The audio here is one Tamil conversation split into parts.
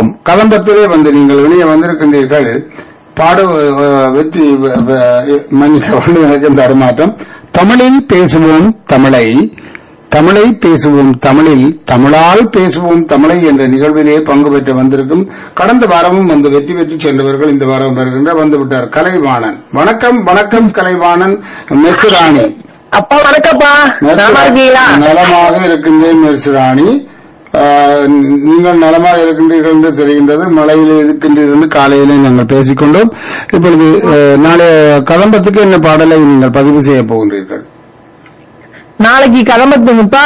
கதம்பம் கதம்பத்திலே வந்து நீங்கள் இணைய வந்திருக்கின்றீர்கள் பாடு அஹ், வெற்றி வ- வ- மன்னிக்க வேண்டும் எனக்கு இந்த அருமாற்றம் தமிழில் பேசுவோம் தமிழை தமிழை பேசுவோம் தமிழில் தமிழால் பேசுவோம் தமிழை என்ற நிகழ்விலே பங்கு பெற்று வந்திருக்கும் கடந்த வாரமும் வந்து வெற்றி பெற்று சென்றவர்கள் இந்த வாரம் வருகின்ற வந்து விட்டார் கலைவாணன் வணக்கம் வணக்கம் கலைவாணன் மெசுராணி அப்பா வணக்கம்ப்பா நல்லா இருக்கீங்களா நலமாக இருக்கின்றேன் மெர்சிராணி ஆஹ், நீங்கள் நலமாக இருக்கின்றீர்கள் என்று தெரிகின்றது மழையில் இருக்கின்றீர்கள் என்று காலையிலே நாங்கள் பேசிக்கொண்டோம் இப்பொழுது ஆஹ், நாளைய கதம்பத்துக்கு என்ன பாடலை நீங்கள் பதிவு செய்ய போகின்றீர்கள் நாளைக்கு கிளம்பத்துங்கப்பா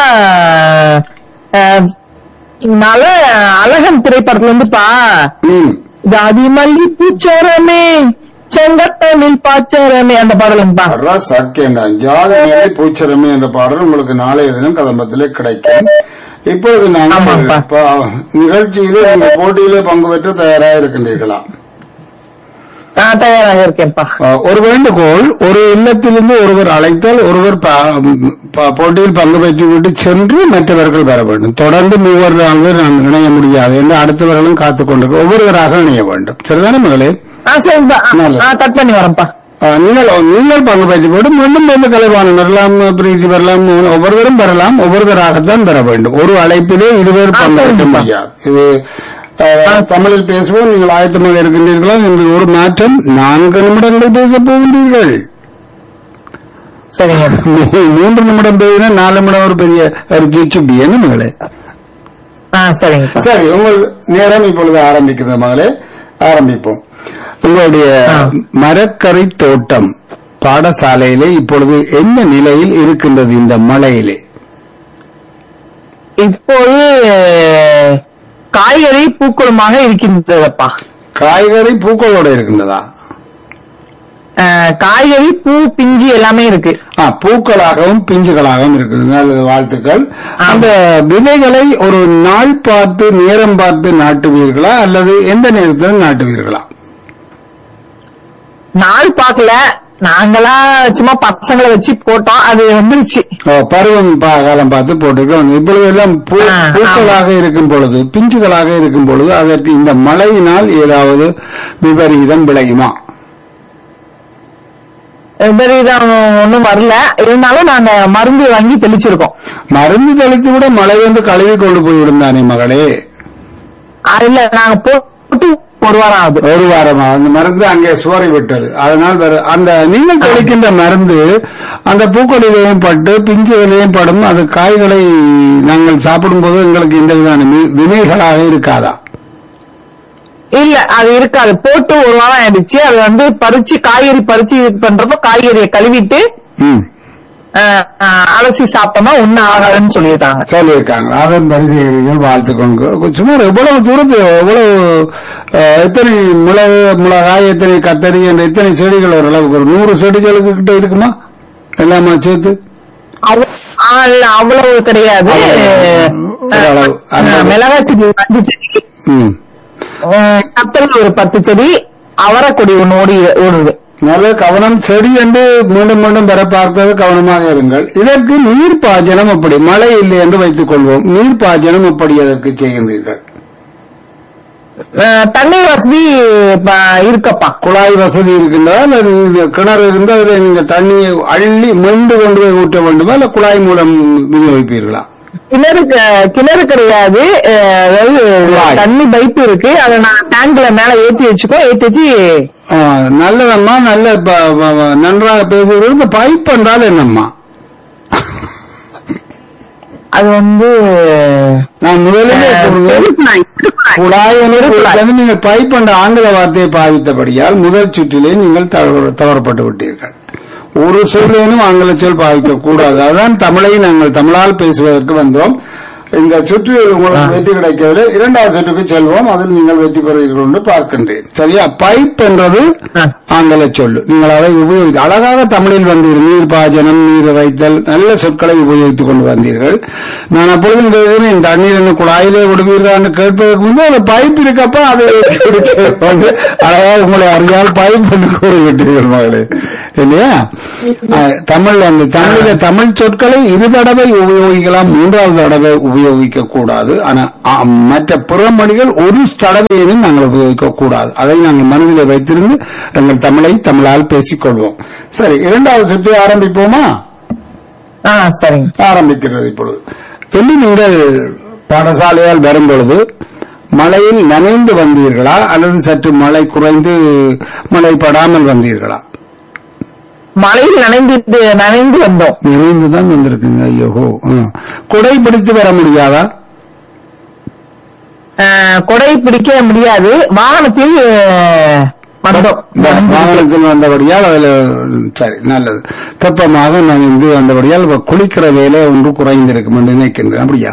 நாள அழகன் திரைப்படத்துல இருந்துப்பா ம் ஜாதி மல்லி பூச்சரமே செங்கத்தனில் பாச்சரமே அந்த பாடலுங்கப்பா அட்ரா சக்கேண்டா ஜாதி மேலே பூச்சரமே என்ற பாடல் உங்களுக்கு நாளைய தினம் கதம்பத்திலே கிடைக்கும் இப்பொழுது நாங்கள் ஆமாப்பா. ப- நிகழ்ச்சியிலே நீங்கள் போட்டியிலே பங்கு பெற்று தயாராக இருக்கின்றீர்களா நான் தயாராக இருக்கேன்ப்பா அஹ், ஒரு வேண்டுகோள் ஒரு இல்லத்திலிருந்து ஒருவர் அழைத்தால் ஒருவர் ப- ப- போட்டியில் பங்கு பெற்றுவிட்டு சென்று மற்றவர்கள் பெற வேண்டும் தொடர்ந்து மூவர் நான்கு நான் இணைய முடியாது என்று அடுத்தவர்களும் காத்துக் கொண்டு ஒவ்வொருவராக இணைய வேண்டும் சரிதானே மகளே ஆ சரிப்பா நல்லது. நான் கட் பண்ணி வரேன்ப்பா அஹ், நீங்கள் நீங்கள் பங்கு பெற்று போட்டு மீண்டும் மீண்டும் கலைவாணன் வரலாம் பிரீத்தி வரலாம் ஒவ்வொருவரும் பெறலாம் ஒவ்வொருவராகத்தான் பெற வேண்டும் ஒரு அழைப்பிலே இருவர் ஆ, பங்கு பெற்ற சரிங்கப்பா. முடியாது இது அஹ், தமிழில் பேசுவோம் நீங்கள் ஆயத்தமாக இருக்கின்றீர்களா என்று ஒரு மாற்றம் நான்கு நிமிடங்கள் பேசப் போகின்றீர்கள் சரிங்க மூன்று நிமிடம் பேசினா நாலு நிமிடம் ஒரு பெரிய ஒரு ஜிச்சுப்பி என்ன மகளே ஆ சரிங்கப்பா சரி உங்கள் நேரம் இப்பொழுது ஆரம்பிக்கிறது மகளே ஆரம்பிப்போம் உங்களுடைய ஆ. மரக்கறி தோட்டம் பாடசாலையிலே இப்பொழுது என்ன நிலையில் இருக்கின்றது இந்த மழையிலே இப்போது காய்கறி பூக்குளமாக இருக்கின்றதப்பா காய்கறி பூக்களோடு இருக்கின்றதா அஹ், காய்கறி பூ பிஞ்சு எல்லாமே இருக்கு ஆ, பூக்களாகவும் பிஞ்சுகளாகவும் இருக்குது நல்லது வாழ்த்துக்கள் ஆமா. அந்த விதைகளை ஒரு நாள் பார்த்து நேரம் பார்த்து நாட்டுவீர்களா அல்லது எந்த நேரத்தில் நாட்டுவீர்களா நாள் பார்க்கல நாங்களா சும்மா பசங்களை வச்சு போட்டோம் அது வந்துருச்சு ஓ, பருவம் பா- காலம் பார்த்து போட்டிருக்கோம் இப்பொழுது எல்லாம் பூ- ஆ, பூக்களாக இருக்கும் பொழுது பிஞ்சுகளாக இருக்கும் பொழுது அதற்கு இந்த மழையினால் ஏதாவது விபரீதம் விளையுமா விபரீதம் ஒன்றும் வரல இருந்தாலும் நாங்க மருந்து வாங்கி தெளிச்சிருக்கோம் மருந்து தெளித்து விட மழை வந்து கழுவி கொண்டு போய்விடும் தானே மகளே அதுல நாங்க போட்டு ஒரு வாரம் ஆகுது ஒரு வாரமா அந்த மருந்து அங்கே சோறி விட்டது அதனால் வேற- அந்த நீங்கள் தெளிக்கின்ற மருந்து அந்த பூக்களிலேயும் பட்டு பிஞ்சுகளிலேயும் படும் அது காய்களை நாங்கள் சாப்பிடும்போது எங்களுக்கு எந்த விதமான வி- வினைகளாக இருக்காதா இல்ல அது இருக்காது போட்டு ஒரு வாரம் ஆயிடுச்சு அது வந்து பறிச்சு காய்கறி பறிச்சு இது பண்றப்போ காய்கறியை கழுவிட்டு ம் அஹ், அஹ், அலசி சாப்பிட்டோம்னா ஒன்னும் ஆகாதுன்னு சொல்லியிருக்காங்க சொல்லியிருக்காங்க அதன் பரிசீலனைகள் வாழ்த்துக்கொண்டு சுமார் எவ்வளவு தூரத்து எவ்வளவு அஹ், எத்தனை மிளகு மிளகாய் எத்தனை கத்தரி என்ற எத்தனை செடிகள் ஓரளவுக்கு ஒரு நூறு செடிகளுக்கு கிட்ட இருக்குமா எல்லாமே சேர்த்து அவ- ஆ, இல்ல, அவ்வளவு கிடையாது ஓரளவு. அந்த- மிளகாய் செடி அஞ்சு செடி ம் அஹ், கத்தரி ஒரு பத்து செடி அவரைக்கொடி ஒண்ணு ஓடி ஓடுது நல்ல கவனம் செடி என்று மீண்டும் மீண்டும் பெற பார்ப்பது கவனமாக இருங்கள் இதற்கு நீர் பாய்ச்சனம் அப்படி மழை இல்லை என்று வைத்துக் கொள்வோம் நீர் பாய்ச்சனம் அப்படி அதற்கு செய்கின்றீர்கள் அஹ், தண்ணீர் வசதி ப- இருக்கப்பா குழாய் வசதி இருக்கின்றதா அல்ல நீங்க கிணறு இருந்தால் அதில் நீங்க தண்ணியை அள்ளி மெண்டு கொண்டு போய் ஊற்ற வேண்டுமா இல்ல குழாய் மூலம் விநியோகிப்பீர்களா கிணறு க- கிணறு கிடையாது அஹ், அதாவது குழாய். தண்ணி பைப் இருக்கு அதை நான் டேங்க்ல மேல ஏத்தி வச்சுக்கோ ஏத்தி வச்சு ஆ, நல்லதம்மா நல்ல ப- ப- ப- நன்றாக பேசுகிறீர்கள் இந்த பைப் என்றால் என்னம்மா அது வந்து நான் முதலிலே கூறுவேன் தெருக்குழாய், தெருக்குழாய். குழாய் என்று கூறுவது நீங்கள் பைப் என்ற ஆங்கில வார்த்தையை பாவித்தபடியால் முதல் சுற்றிலே நீங்கள் தவறு- தவறப்பட்டு விட்டீர்கள் ஒரு சொல்லேனும் ஆங்கில சொல் பாவிக்க கூடாது அதான் தமிழை நாங்கள் தமிழால் பேசுவதற்கு வந்தோம் இந்த சுற்றில் உங்களுக்கு வெற்றி கிடைக்கவில்லை இரண்டாவது சுற்றுக்கு செல்வோம் அதில் நீங்கள் வெற்றி பெறுவீர்கள் என்று பார்க்கின்றேன் சரியா பைப் என்றது ஆ. ஆங்கில சொல்லு நீங்கள் அதை உபயோகித்து அழகாக தமிழில் வந்தீர்கள் நீர் பாஜனம் நீர் வைத்தல் நல்ல சொற்களை உபயோகித்துக் கொண்டு வந்தீர்கள் நான் அப்பொழுதும் கேட்கிறேன் தண்ணீர் என்ன குழாயிலே விடுவீர்களான்னு கேட்பதற்கு முன்பு அந்த பைப் இருக்கப்ப அதை வந்து அழகாக உங்களை அறியால் பைப் என்று கூறிவிட்டீர்கள் மகளே இல்லையா அஹ், தமிழ் அந்த தமிழில தமிழ் சொற்களை இரு தடவை உபயோகிக்கலாம் மூன்றாவது தடவை உபயோகிக்கலாம் உபயோகிக்க கூடாது ஆனா ஆ, மற்ற பிற மொழிகள் ஒரு தடவையிலும் நாங்கள் உபயோகிக்க கூடாது அதை நாங்கள் மனதில் வைத்திருந்து எங்கள் தமிழை தமிழால் பேசிக்கொள்வோம் சரி இரண்டாவது சுற்று ஆரம்பிப்போமா ஆ சரிங்க ஆரம்பிக்கிறது இப்பொழுது சொல்லி நீங்கள் பாடசாலையால் வரும்பொழுது மழையில் நனைந்து வந்தீர்களா அல்லது சற்று மழை குறைந்து மழை படாமல் வந்தீர்களா மழையில் நனைந்து நனைந்து வந்தோம் நனைந்து தான் வந்திருக்குங்க ஐயோ குடை பிடித்து வர முடியாதா ஆ, கொடை பிடிக்க முடியாது வாகனத்தில் ஆ, வந்தோம் இந்த வாகனத்தில் வந்தபடியால் அதுல சரி நல்லது தெப்பமாக நனைந்து வந்தபடியால் இப்ப குளிக்கிற வேலை ஒன்று குறைந்திருக்கும் என்று நினைக்கின்றேன் அப்படியா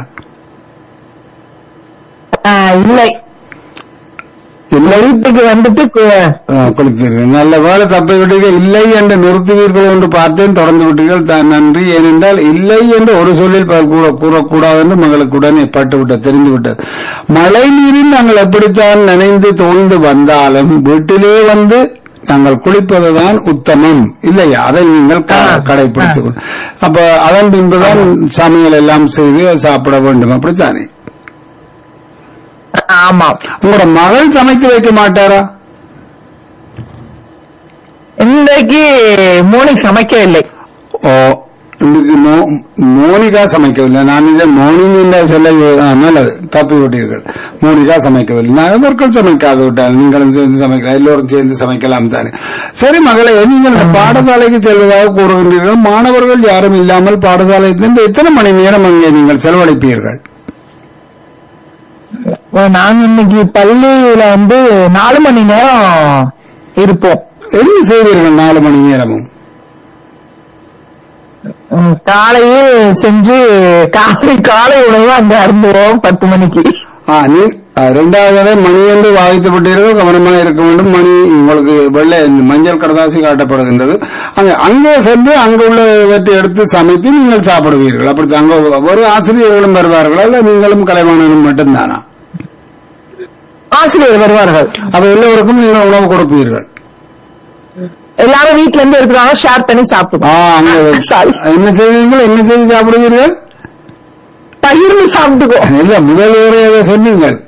ஆ, இல்லை இல்லை வீட்டுக்கு வந்துட்டு கு- குளித்தீர்கள் நல்ல வேலை தப்பி விட்டீர்கள் இல்லை என்று நிறுத்துவீர்கள் என்று பார்த்தேன் தொடர்ந்து விட்டீர்கள் தான் நன்றி ஏனென்றால் இல்லை என்று ஒரு சொல்லில் ப- கூற கூறக்கூடாது என்று மகளுக்கு உடனே பட்டுவிட்டது தெரிந்து விட்டது மழை நீரில் நாங்கள் எப்படித்தான் நினைந்து தோய்ந்து வந்தாலும் வீட்டிலே வந்து நாங்கள் குளிப்பதுதான் உத்தமம் இல்லையா அதை நீங்கள் க- ஆ. கடைபிடித்துக் கொள் அப்ப அதன் பின்புதான் சமையல் எல்லாம் செய்து சாப்பிட வேண்டும் அப்படித்தானே ஆமாம் உங்களோட மகள் சமைத்து வைக்க மாட்டாரா இன்றைக்கு மோனி சமைக்கவில்லை ஓ இன்னைக்கு மோ- மோனிகா சமைக்கவில்லை நான் இதை மோனிங்க சொல்ல ஆ, நல்லது தப்பி விட்டீர்கள் மோனிகா சமைக்கவில்லை நான் அவர்கள் சமைக்காது விட்டால் நீங்களும் சேர்ந்து சமைக்கலாம் எல்லோரும் சேர்ந்து சமைக்கலாம் தானே சரி மகளே நீங்கள் இந்த பாடசாலைக்கு செல்வதாக கூறுகின்றீர்கள் மாணவர்கள் யாரும் இல்லாமல் பாடசாலைக்கு எத்தனை மணி நேரம் அங்கே நீங்கள் செலவழிப்பீர்கள் நாங்க இன்னைக்கு பள்ளியில வந்து நாலு மணி நேரம் இருப்போம் என்ன செய்வீர்கள் நாலு மணி நேரமும் ம், காலையில் செஞ்சு காலை காலை உணவு அங்க அருந்துவோம் பத்து மணிக்கு ஆ, நீ ஆ, இரண்டாவது மணி என்று வாதித்து விட்டீர்கள் கவனமாக இருக்க வேண்டும் மணி உங்களுக்கு வெள்ளை இந்த மஞ்சள் கடதாசி காட்டப்படுகின்றது அங்க அங்கே சென்று அங்க உள்ளவற்றை எடுத்து சமைத்து நீங்கள் சாப்பிடுவீர்கள் அப்படி அங்க ஒரு ஆசிரியர்களும் வருவார்களா இல்ல நீங்களும் கலைவாணனும் மட்டும்தானா ஆசிரியர் வருவார்கள் அப்ப எல்லோருக்கும் நீங்கள் உணவு கொடுப்பீர்கள் எல்லாரும் வீட்ல இருந்து இருக்கிறாங்க ஷேர் பண்ணி ஆ, சாப்பிடுவோம் அங்க சாரி என்ன செய்வீர்கள் என்ன செய்து சாப்பிடுவீர்கள் பகிர்ந்து சாப்பிட்டுக்கோ இல்ல முதல் ஏதோ சொன்னீங்கள்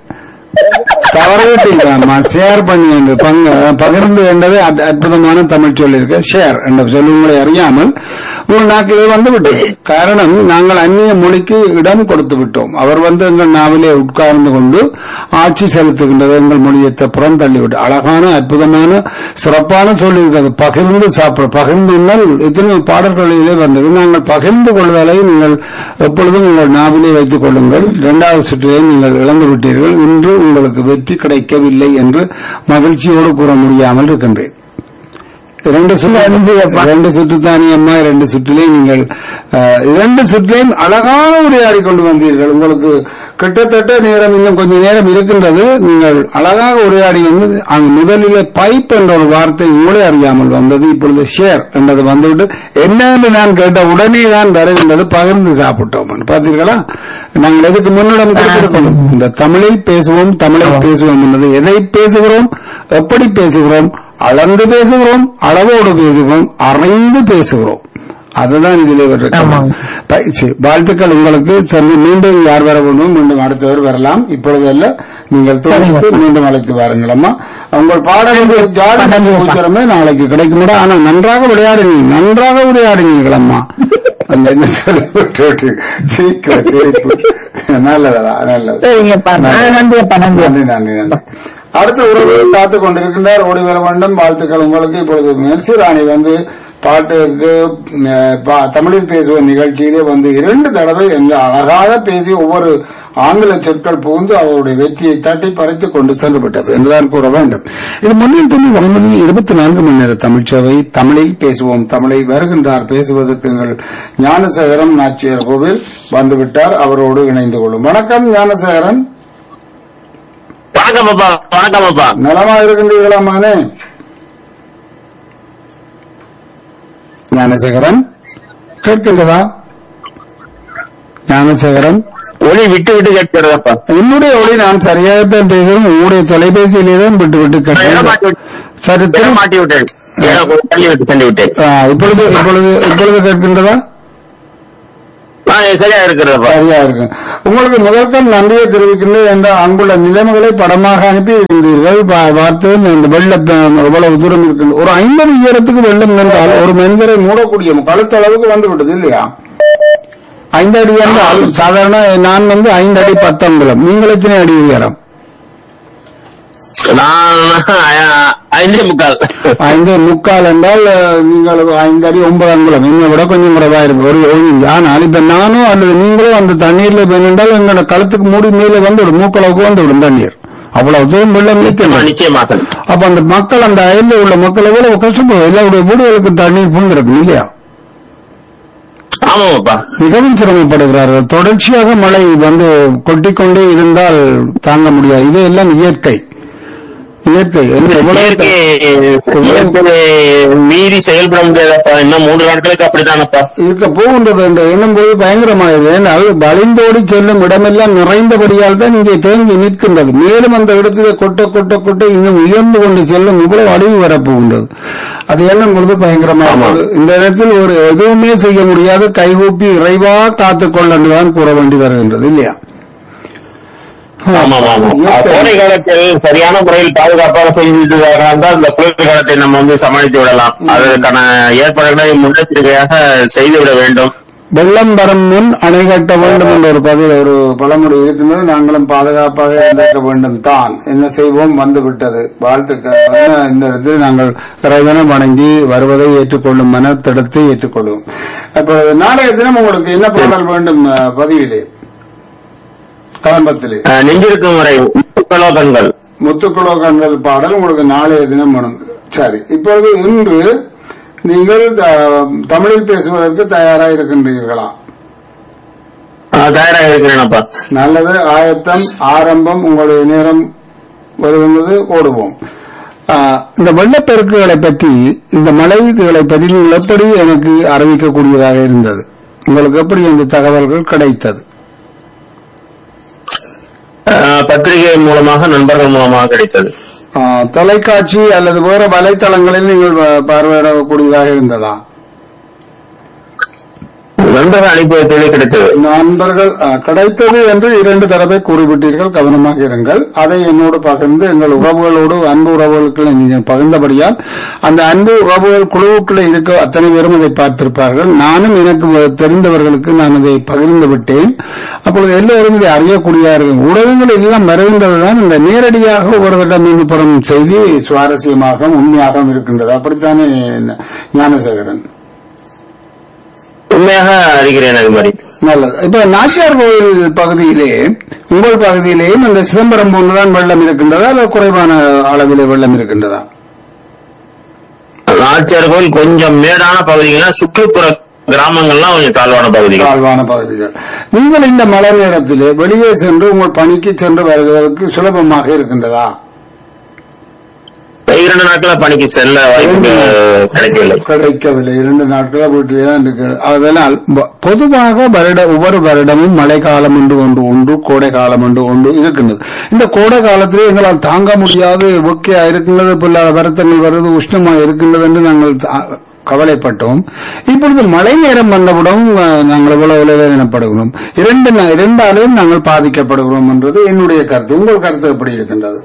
தவறவிட்டீங்களாம்மா ஷேர் பண்ணி என்று பங்கு பகிர்ந்து என்றது அற்ப- அற்புதமான தமிழ் சொல் இருக்கு ஷேர் என்ற சொல் உங்களை அறியாமல் உங்கள் நாக்கிலே வந்து விட்டது காரணம் நாங்கள் அந்நிய மொழிக்கு இடம் கொடுத்து விட்டோம் அவர் வந்து எங்கள் நாவிலே உட்கார்ந்து கொண்டு ஆட்சி செலுத்துகின்றது எங்கள் மொழியை த- புறம் தள்ளிவிட்டு அழகான அற்புதமான சிறப்பான சொல் இருக்கிறது பகிர்ந்து சாப்பிட பகிர்ந்து உண்ணல் எத்தனை பாடல்களிலே வந்தது நாங்கள் பகிர்ந்து கொள்வதை நீங்கள் எப்பொழுதும் உங்கள் நாவிலே வைத்துக் கொள்ளுங்கள் இரண்டாவது சுற்றிலே நீங்கள் இழந்து விட்டீர்கள் இன்று உங்களுக்கு வெற்றி கிடைக்கவில்லை என்று மகிழ்ச்சியோடு கூற முடியாமல் இருக்கின்றேன் இரண்டு சுற்று இரண்டு சுற்றுத்தானே அம்மா இரண்டு சுற்றிலே நீங்கள் அஹ், இரண்டு சுற்றிலையும் அழகான உரையாடி கொண்டு வந்தீர்கள் உங்களுக்கு கிட்டத்தட்ட நேரம் இன்னும் கொஞ்ச நேரம் இருக்கின்றது நீங்கள் அழகாக உரையாடி வந்து அங்கு முதலிலே பைப் என்ற ஒரு வார்த்தை உங்களே அறியாமல் வந்தது இப்பொழுது ஷேர் என்றது வந்துவிட்டு என்ன என்று நான் கேட்ட உடனே தான் வருகின்றது பகிர்ந்து சாப்பிட்டோம் பார்த்தீர்களா நாங்கள் எதுக்கு முன்னிடம் கொடுத்திருக்கணும் இந்த தமிழில் பேசுவோம் தமிழை பேசுவோம் என்பது எதை பேசுகிறோம் எப்படி பேசுகிறோம் அளந்து பேசுகிறோம் அளவோடு பேசுகிறோம் அறைந்து பேசுகிறோம் அதுதான் இதில் இவர் ஆமாம். பயிற்சி வாழ்த்துக்கள் உங்களுக்கு சென்று மீண்டும் யார் வர வேண்டும் மீண்டும் அடுத்தவர் வரலாம் இப்பொழுது அல்ல நீங்கள் தோணித்து மீண்டும் அழைத்து வாருங்கள் அம்மா உங்கள் பாடல் ஜாதி பூச்சரமே நாளைக்கு கிடைக்கும் ஆனா நன்றாக விளையாடுங்க நன்றாக விளையாடுங்கள் அம்மா அந்த என்ன சொல்ல விட்டு விட்டு சிரிக்கிற சிரிப்பு நல்லதா நல்லது சரிங்கப்பா நன்றிப்பா நன்றி நன்றி நன்றி நன்றி அடுத்த உறவு காத்துக் கொண்டிருக்கின்றார் ஓடி வர வேண்டும் வாழ்த்துக்கள் உங்களுக்கு இப்பொழுது மெர்சி ராணி வந்து பாட்டுக்கு அஹ், பா- தமிழில் பேசுவோம் நிகழ்ச்சியிலே வந்து இரண்டு தடவை எங்க அழகாக பேசி ஒவ்வொரு ஆங்கில சொற்கள் புகுந்து அவருடைய வெற்றியை தட்டி பறித்துக் கொண்டு சென்று விட்டது என்றுதான் கூற வேண்டும் இது முன்னில் தமிழ் வானொலி இருபத்தி நான்கு மணி நேர தமிழ்ச்சேவை தமிழில் பேசுவோம் தமிழை வருகின்றார் பேசுவதற்கு எங்கள் ஞானசேகரம் நாச்சியார் கோவில் வந்துவிட்டார் அவரோடு இணைந்து கொள்ளும் வணக்கம் ஞானசேகரன் வணக்கம் அப்பா வணக்கம் அப்பா நலமா இருக்கின்றீர்களா மகனே ஞானசேகரன் கேட்கின்றதா ஞானசேகரன் ஒளி விட்டு விட்டு கேட்கிறதப்பா என்னுடைய ஒளி நான் சரியாகத்தான் பேசுகிறேன் உங்களுடைய தொலைபேசியிலே தான் விட்டு விட்டு இடம் மாட்டி கேட்டேன் விட்டு- சரி இடம் திரு- மாட்டி விட்டேன் இடம் தள்ளி விட்டு தள்ளி விட்டேன் ஆ, இப்பொழுது இப்பொழுது இப்பொழுது கேட்கின்றதா ஆ, சரியா இருக்கிறதப்பா சரியா இருக்கு உங்களுக்கு முதற்கண் நன்றியை தெரிவிக்கின்றேன் என்ற அங்குள்ள நிலைமைகளை படமாக அனுப்பி இருக்கின்றீர்கள் பா- பார்த்து இந்த வெள்ளத்தை எவ்வளவு தூரம் இருக்கு ஒரு ஐம்பது உயரத்துக்கு வெள்ளம் இருந்தால் ஒரு மனிதரை மூடக்கூடிய கழுத்தளவுக்கு வந்து விட்டது இல்லையா ஐந்து அடி என்றால் சாதாரண நான் வந்து ஐந்து அடி பத்து அங்குலம் நீங்கள் எத்தனை அடி உயரம் நான் அஹ், ஐந்தே முக்கால் ஐந்து முக்கால் என்றால் அஹ், நீங்கள் ஐந்து அடி ஒன்பது அங்குலம் என்னை விட கொஞ்சம் குறைவா இருக்கு ஒரு ஒரு இன்ச். ஆனால் இப்ப நானும் அல்லது நீங்களும் அந்த தண்ணீர்ல வேணுண்டால் எங்களோட கழுத்துக்கு மூடி மேலே வந்து விடும் மூக்களவுக்கு வந்து விடும் தண்ணீர் அவ்வளவு தூரம் வெள்ளம் நிற்கிறது நிச்சயமாக அப்ப அந்த மக்கள் அந்த அயல்ல உள்ள மக்கள் எவ்வளவு கஷ்டப்படும் எல்லாருடைய வீடுகளுக்கு தண்ணீர் புந்திருக்கும் இல்லையா ஆமாப்பா மிகவும் சிரமப்படுகிறார்கள் தொடர்ச்சியாக மழை வந்து கொட்டிக்கொண்டே இருந்தால் தாங்க முடியாது இது எல்லாம் இயற்கை இயற்கை என்ன எவ்வளவு இயற்கை இயற்கை மீறி செயல்பட முடியாதப்பா இன்னும் மூன்று நாட்களுக்கு அப்படித்தானப்பா இருக்க போகின்றது என்று எண்ணும்போது பயங்கரமானது ஏனால் வழிந்தோடி செல்லும் இடமெல்லாம் நிறைந்தபடியால் தான் இங்கே தேங்கி நிற்கின்றது மேலும் அந்த இடத்திலே கொட்ட கொட்ட கொட்ட இன்னும் உயர்ந்து கொண்டு செல்லும் இவ்வளவு அழிவு வரப்போகின்றது அது எண்ணும் பொழுது பயங்கரமானது இந்த இடத்தில் ஒரு எதுவுமே செய்ய முடியாது கைகூப்பி இறைவா காத்துக்கொள்ள என்றுதான் கூற வேண்டி வருகின்றது இல்லையா ஆமா ஆமா கோடை காலத்தில் சரியான முறையில் பாதுகாப்பாக செய்துட்டு இருந்தால் இந்த குளிர் காலத்தை நம்ம வந்து சமாளித்து விடலாம் அதற்கான ஏற்பாடுகளை முன்னெச்சரிக்கையாக செய்துவிட வேண்டும் வெள்ளம் வரும் முன் அணை கட்ட வேண்டும் என்ற ஒரு பதில் ஒரு பழமொழி இருக்கின்றது நாங்களும் பாதுகாப்பாக இருந்திருக்க வேண்டும் தான் என்ன செய்வோம் வந்து விட்டது வாழ்த்துக்கள் என இந்த இடத்தில் நாங்கள் இறைவனை வணங்கி வருவதை ஏற்றுக்கொள்ளும் மனத்திடத்தை ஏற்றுக்கொள்வோம் அப்ப நாளைய தினம் உங்களுக்கு என்ன பாடல் வேண்டும் அஹ், பதிவிலே கலம்பத்திலே அஹ், நெஞ்சிருக்கும் வரை கண்கள் முத்துக்குளோ கண்டல் பாடல் உங்களுக்கு நாளைய தினம் வேணும் சரி இப்பொழுது இன்று நீங்கள் அஹ், தமிழில் பேசுவதற்கு தயாராக இருக்கின்றீர்களா தயாராக இருக்கிறேனப்பா நல்லது ஆயத்தம் ஆரம்பம் உங்களுடைய நேரம் வருகின்றது ஓடுவோம் ஆஹ், இந்த வெள்ளப்பெருக்குகளை பற்றி இந்த மழை இதுகளை பற்றி நீங்கள் எப்படி எனக்கு அறிவிக்கக்கூடியதாக இருந்தது உங்களுக்கு எப்படி அந்த தகவல்கள் கிடைத்தது அஹ், பத்திரிகை மூலமாக நண்பர்கள் மூலமாக கிடைத்தது ஆஹ், தொலைக்காட்சி அல்லது வேற வலைத்தளங்களில் நீங்கள் பா- பார்வையிடக்கூடியதாக இருந்ததா நண்பர்கள் அனுப்பி வைத்ததே கிடைத்தது நண்பர்கள் அஹ், கிடைத்தது என்று இரண்டு தடவை கூறிவிட்டீர்கள் கவனமாக இருங்கள் அதை என்னோடு பகிர்ந்து எங்கள் உறவுகளோடு அன்பு உறவுகளுக்கு நீங்கள் பகிர்ந்தபடியால் அந்த அன்பு உறவுகள் குழுவுக்குள்ளே இருக்க அத்தனை பேரும் அதை பார்த்திருப்பார்கள் நானும் எனக்கு தெரிந்தவர்களுக்கு நான் அதை பகிர்ந்து விட்டேன் அப்பொழுது எல்லோரும் இதை அறியக்கூடியார்கள் ஊடகங்கள் எல்லாம் வருகின்றதுதான் இந்த நேரடியாக ஒருவரிடம் இருந்து பெறும் செய்தி சுவாரஸ்யமாக உண்மையாகவும் இருக்கின்றது அப்படித்தானே ஞானசேகரன் உண்மையாக அறிகிறேன் அது மாதிரி நல்லது இப்ப நாச்சியார் கோயில் பகுதியிலே உங்கள் பகுதியிலேயும் அந்த சிதம்பரம் போன்றுதான் வெள்ளம் இருக்கின்றதா அல்லது குறைவான அளவிலே வெள்ளம் இருக்கின்றதா நாச்சியார் கோயில் கொஞ்சம் மேடான பகுதிகள்னா சுற்றுப்புற கிராமங்கள்லாம் கொஞ்சம் தாழ்வான பகுதிகள் தாழ்வான பகுதிகள் நீங்கள் இந்த மழை நேரத்திலே வெளியே சென்று உங்கள் பணிக்கு சென்று வருவதற்கு சுலபமாக இருக்கின்றதா இரண்டு நாட்கள பணிக்கு செல்ல வாய்ப்பு கிடைக்கவில்லை கிடைக்கவில்லை இரண்டு நாட்களா வீட்டிலே தான் இருக்கு அதனால் ப- பொதுவாக வருட ஒவ்வொரு வருடமும் மழை காலம் என்று ஒன்று உண்டு கோடை காலம் என்று ஒன்று இருக்கின்றது இந்த கோடை காலத்திலே எங்களால் தாங்க முடியாது ஓகே இருக்கின்றது பல வருத்தங்கள் வருது உஷ்ணமா இருக்கின்றது என்று நாங்கள் தா- கவலைப்பட்டோம் இப்பொழுது மழை நேரம் வந்தவுடன் அஹ், நாங்கள் இவ்வளவு வேதனைப்படுகிறோம் இரண்டு நா- இரண்டாலும் நாங்கள் பாதிக்கப்படுகிறோம் என்றது என்னுடைய கருத்து உங்கள் கருத்து எப்படி இருக்கின்றது